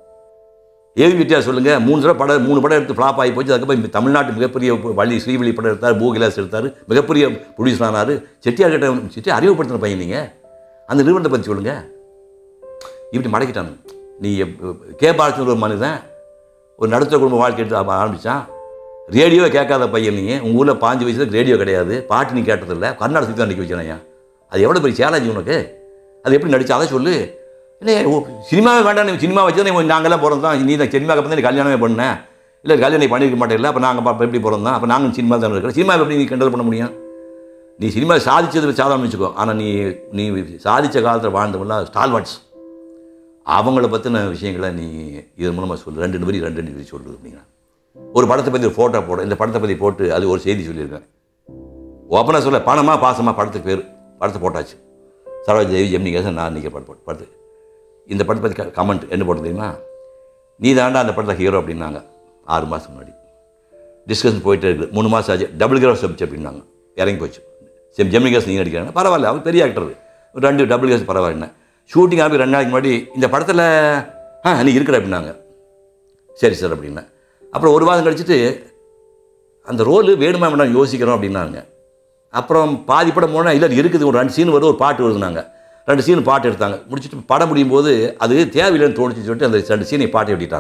ஏவி விட்டியா சொல்லுங்கள் மூணு தடவை படம் மூணு படம் எடுத்து ஃப்ளாப் ஆகி போச்சு அதுக்கப்புறம் இப்ப தமிழ்நாட்டு மிகப்பெரிய வள்ளி ஸ்ரீவள்ளி படம் எடுத்தார் பூகிலாஸ் எடுத்தார் மிகப்பெரிய ப்ரொடியூசர் ஆனார் செட்டியார் கிட்ட செட்டி அறிவுப்படுத்தின பையன் நீங்கள் அந்த நிறுவனத்தை பற்றி சொல்லுங்கள் இப்படி மடக்கிட்டானு நீ எப்ப- கே பாலச்சந்திர ஒரு மனிதன் ஒரு நடுத்தர குடும்ப வாழ்க்கை எடுத்து ஆ- ஆரம்பிச்சான் ரேடியோவை கேட்காத பையன் நீ உங்கள் ஊரில் பாஞ்சு வயசுல ரேடியோ கிடையாது பாட்டு நீ கேட்டதில்ல கர்நாடக சுற்றி தான் நிற்க வச்சானையா அது எவ்வளோ பெரிய சேலஞ்சு உனக்கு அது எப்படி நடிச்சு அதை சொல்லு இல்லை ஓ சினிமாவே வேண்டாம் நீ சினிமா வச்சு நீ நாங்களாம் பிறந்தோம் தான் நீ தான் சினிமாவுக்கு அப்புறம் தான் நீ கல்யாணமே பண்ணேன் இல்லை கல்யாணம் நீ பண்ணியிருக்க மாட்டேங்கல அப்போ நாங்கள் பாப்பா எப்படி பிறந்தோம் அப்போ நாங்கள் சினிமா தானே இருக்கிறோம் சினிமா எப்படி நீ கண்ட்ரோல் பண்ண முடியும் நீ சினிமா சாதிச்சது சாதாரண வச்சுக்கோ ஆனால் நீ நீ சாதித்த காலத்தில் வாழ்ந்தவங்களாம் ஸ்டால்வாட்ஸ் அவங்கள பற்றின விஷயங்களை நீ இதன் மூலமாக சொல்லு ரெண்டு வரி ரெண்டு வரி சொல்லு அப்படிங்கிற ஒரு படத்தை பற்றி ஒரு ஃபோட்டோ போட இந்த படத்தை பற்றி போட்டு அது ஒரு செய்தி சொல்லியிருக்கேன் ஓப்பனாக சொல்ல பணமா பாசமா படத்துக்கு பேர் படத்தை போட்டாச்சு சரோஜ் தேவி ஜெமினி கேசன் நான் நிற்க படம் போட்டு படத்து இந்த படத்தை பற்றி கமெண்ட் என்ன போட்டு தெரியுமா நீ தாண்டா அந்த படத்தில் ஹீரோ அப்படின்னாங்க ஆறு மாதம் முன்னாடி டிஸ்கஷன் போயிட்டே இருக்குது மூணு மாதம் ஆச்சு டபுள் கிராஸ் சப்ஜெக்ட் அப்படின்னாங்க இறங்கி போச்சு சரி ஜெமினி கேஸ் நீ நடிக்கிறாங்க பரவாயில்ல அவர் பெரிய ஆக்டர் ரெண்டு டபுள் கேஸ் பரவாயில்ல ஷூட்டிங் ஆகி ரெண்டு நாளைக்கு முன்னாடி இந்த படத்தில் ஆ நீ இருக்கிற அப்படின்னாங்க சரி சார் அப்படின்னேன் அப்புறம் ஒரு வாரம் கழிச்சிட்டு அந்த ரோலு வேணுமா வேண்டாம் யோசிக்கிறோம் அப்படின்னாங்க அப்புறம் பாதி படம் போனால் இல்லை இருக்குது ஒரு ரெண்டு சீன் வருது ஒரு பாட்டு வருதுனாங்க ரெண்டு சீன் பாட்டு எடுத்தாங்க முடிச்சுட்டு படம் முடியும் போது அது தேவையில்லைன்னு தோணுச்சுன்னு சொல்லிட்டு அந்த ரெண்டு சீனை பாட்டு வெட்டிட்டாங்க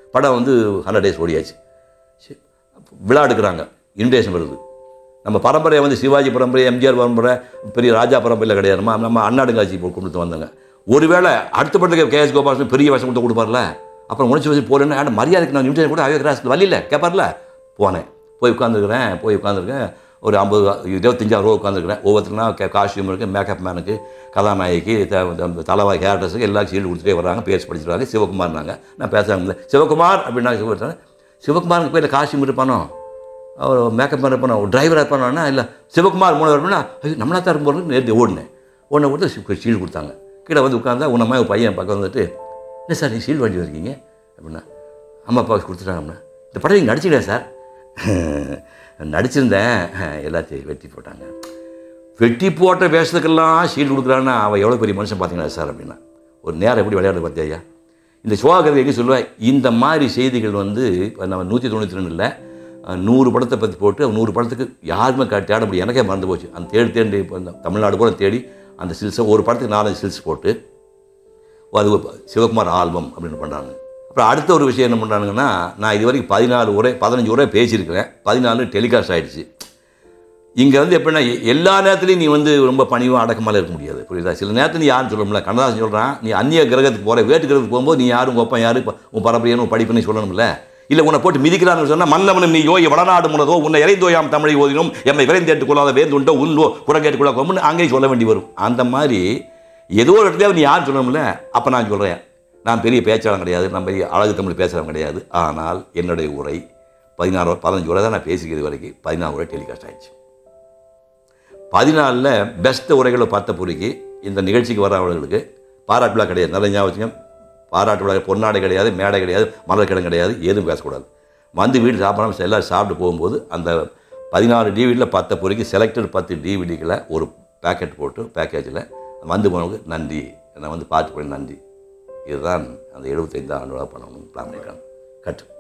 படம் வந்து ஹண்ட்ரட் டேஸ் ஓடியாச்சு சரி. விழா எடுக்கிறாங்க இன்விடேஷன் வருது நம்ம பரம்பரையை வந்து சிவாஜி பரம்பரை எம்ஜிஆர் பரம்பரை பெரிய ராஜா பரம்பரையில் கிடையாது நம்ம நம்ம அண்ணாடுங்காட்சி கொண்டு வந்தாங்க ஒருவேளை அடுத்த படத்துக்கு கேஎஸ் கோபாலன் பெரிய வருஷம் கொடுத்து கொடுப்பார்ல அப்புறம் உணர்ச்சி வச்சு போகிறேன்னு ஆனால் மரியாதைக்கு நான் இன்விடேஷன் கூட அவே கிராஸ் வழியில் கேட்பார்ல போனேன் போய் உட்காந்துருக்கிறேன் போய் உட்காந்துருக்கேன் ஒரு ஐம்பது இருபத்தஞ்சாயிரம் ரூபா உட்காந்துருக்கிறேன் ஒவ்வொருத்தருனா காஸ்டியூம் இருக்குது மேக்கப் மேனுக்கு கதாநாயகி த- த- தலைவாய் கேரக்டர்ஸுக்கு எல்லாரும் சீல்டு கொடுத்துட்டே வர்றாங்க பேசி படிச்சிருவாங்க சிவகுமார்னாங்க நான் பேசுகிறாங்க சிவகுமார் அப்படின்னா சிவகுமார் சிவகுமாருக்கு பேரில் காஸ்டியூம் இருப்பானோ அவர் மேக்கப் மேன் இருப்பானோ டிரைவராக இருப்பானா இல்லை சிவகுமார் மூணு இருப்பானா ஐயோ நம்மளா தான் இருக்கும் நேர்த்தி ஓடினேன் உடனே கொடுத்து ஷீல்டு கொடுத்தாங்க கீழே வந்து உட்காந்தா உன்னமா ஒரு பையன் பக்கம் வந்துட்டு என்ன சார் நீ ஷீல்டு வாங்கி இருக்கீங்க அப்படின்னா அம்மா அப்பா கொடுத்துட்டாங்க அப்படின்னா இந்த படம் நீங்கள் நடிச்சிக்கிறேன் சார் நடிச்சிருந்தேன் எல்லாத்தையும் வெட்டி போட்டாங்க வெட்டி போட்ட வேஷத்துக்கெல்லாம் ஷீல்டு கொடுக்குறான்னா அவன் எவ்வளோ பெரிய மனுஷன் பார்த்தீங்களா சார் அப்படின்னா ஒரு நேரம் எப்படி விளையாடுறது பார்த்தியா ஐயா இந்த சோகதை எங்கே சொல்லுவேன் இந்த மாதிரி செய்திகள் வந்து இப்போ நம்ம நூற்றி தொண்ணூற்றி ரெண்டில் நூறு படத்தை பற்றி போட்டு நூறு படத்துக்கு யாருமே க- தேட முடியும் எனக்கே மறந்து போச்சு அந்த தேடி தேடி இப்போ இந்த தமிழ்நாடு கூட தேடி அந்த சில்ஸை ஒரு படத்துக்கு நாலஞ்சு சில்ஸ் போட்டு அது ஒரு சிவகுமார் ஆல்பம் அப்படின்னு பண்ணுறாங்க அப்புறம் அடுத்த ஒரு விஷயம் என்ன பண்ணுறாங்கன்னா நான் இது வரைக்கும் பதினாலு உரை பதினஞ்சு உரை பேசியிருக்கிறேன் பதினாலு டெலிகாஸ்ட் ஆயிடுச்சு இங்கே வந்து எப்படின்னா எ- எல்லா நேரத்துலையும் நீ வந்து ரொம்ப பணிவாக அடக்கமாக இருக்க முடியாது புரியுதா சில நேரத்தில் நீ யாரும் சொல்லணும்ல கண்ணதாசன் சொல்கிறான் நீ அந்நிய கிரகத்துக்கு போகிற வேட்டு கிரகத்துக்கு போகும்போது நீ யாரும் உங்கள் அப்பா யாரு இப்ப உன் பரம்பரையன்னு உன் படிப்புன்னு சொல்லணும்ல இல்லை உன்னை போட்டு மிதிக்கிறான்னு சொன்னால் மன்னவனும் நீ யோகி வடநாடு முனதோ உன்னை இறைந்தோயாம் தமிழை ஓதினும் எம்மை விரைந்தேட்டு கொள்ளாத வேந்துண்டோ உண்டோ குடங்கேட்டு கொள்ள கொம்னு அங்கேயும் சொல்ல வேண்டி வரும் அந்த மாதிரி ஏதோ ஒரு இடத்துல நீ யாரும் சொல்லணும்ல அப்போ நான் சொல்கிறேன் நான் பெரிய பேச்சாளன் கிடையாது நான் பெரிய அழகு தமிழ் பேசுகிறவன் கிடையாது ஆனால் என்னுடைய உரை பதினாறு பதினஞ்சு உரை தான் நான் பேசிக்கிறது வரைக்கும் பதினாறு உரை டெலிகாஸ்ட் ஆயிடுச்சு பதினாலில் பெஸ்ட் உரைகளை பார்த்த பொறுக்கி இந்த நிகழ்ச்சிக்கு வரவர்களுக்கு பாராட்டு விழா கிடையாது நல்ல ஞாபகம் பாராட்டு விழா பொன்னாடை கிடையாது மேடை கிடையாது மலர் கிடம் கிடையாது எதுவும் பேசக்கூடாது வந்து வீடு சாப்பிடாம எல்லோரும் சாப்பிட்டு போகும்போது அந்த பதினாறு டிவிடியில் பத்த பொறுக்கி செலக்டட் பத்து டிவிடிகளை ஒரு பேக்கெட் போட்டு பேக்கேஜில் வந்து போனவங்க நன்றி நான் வந்து பார்த்து போய் நன்றி இதுதான் அந்த எழுபத்தைந்தாம் ஆண்டு விழா பண்ணணும் பிளான் பண்ணியிருக்காங்க கட்டு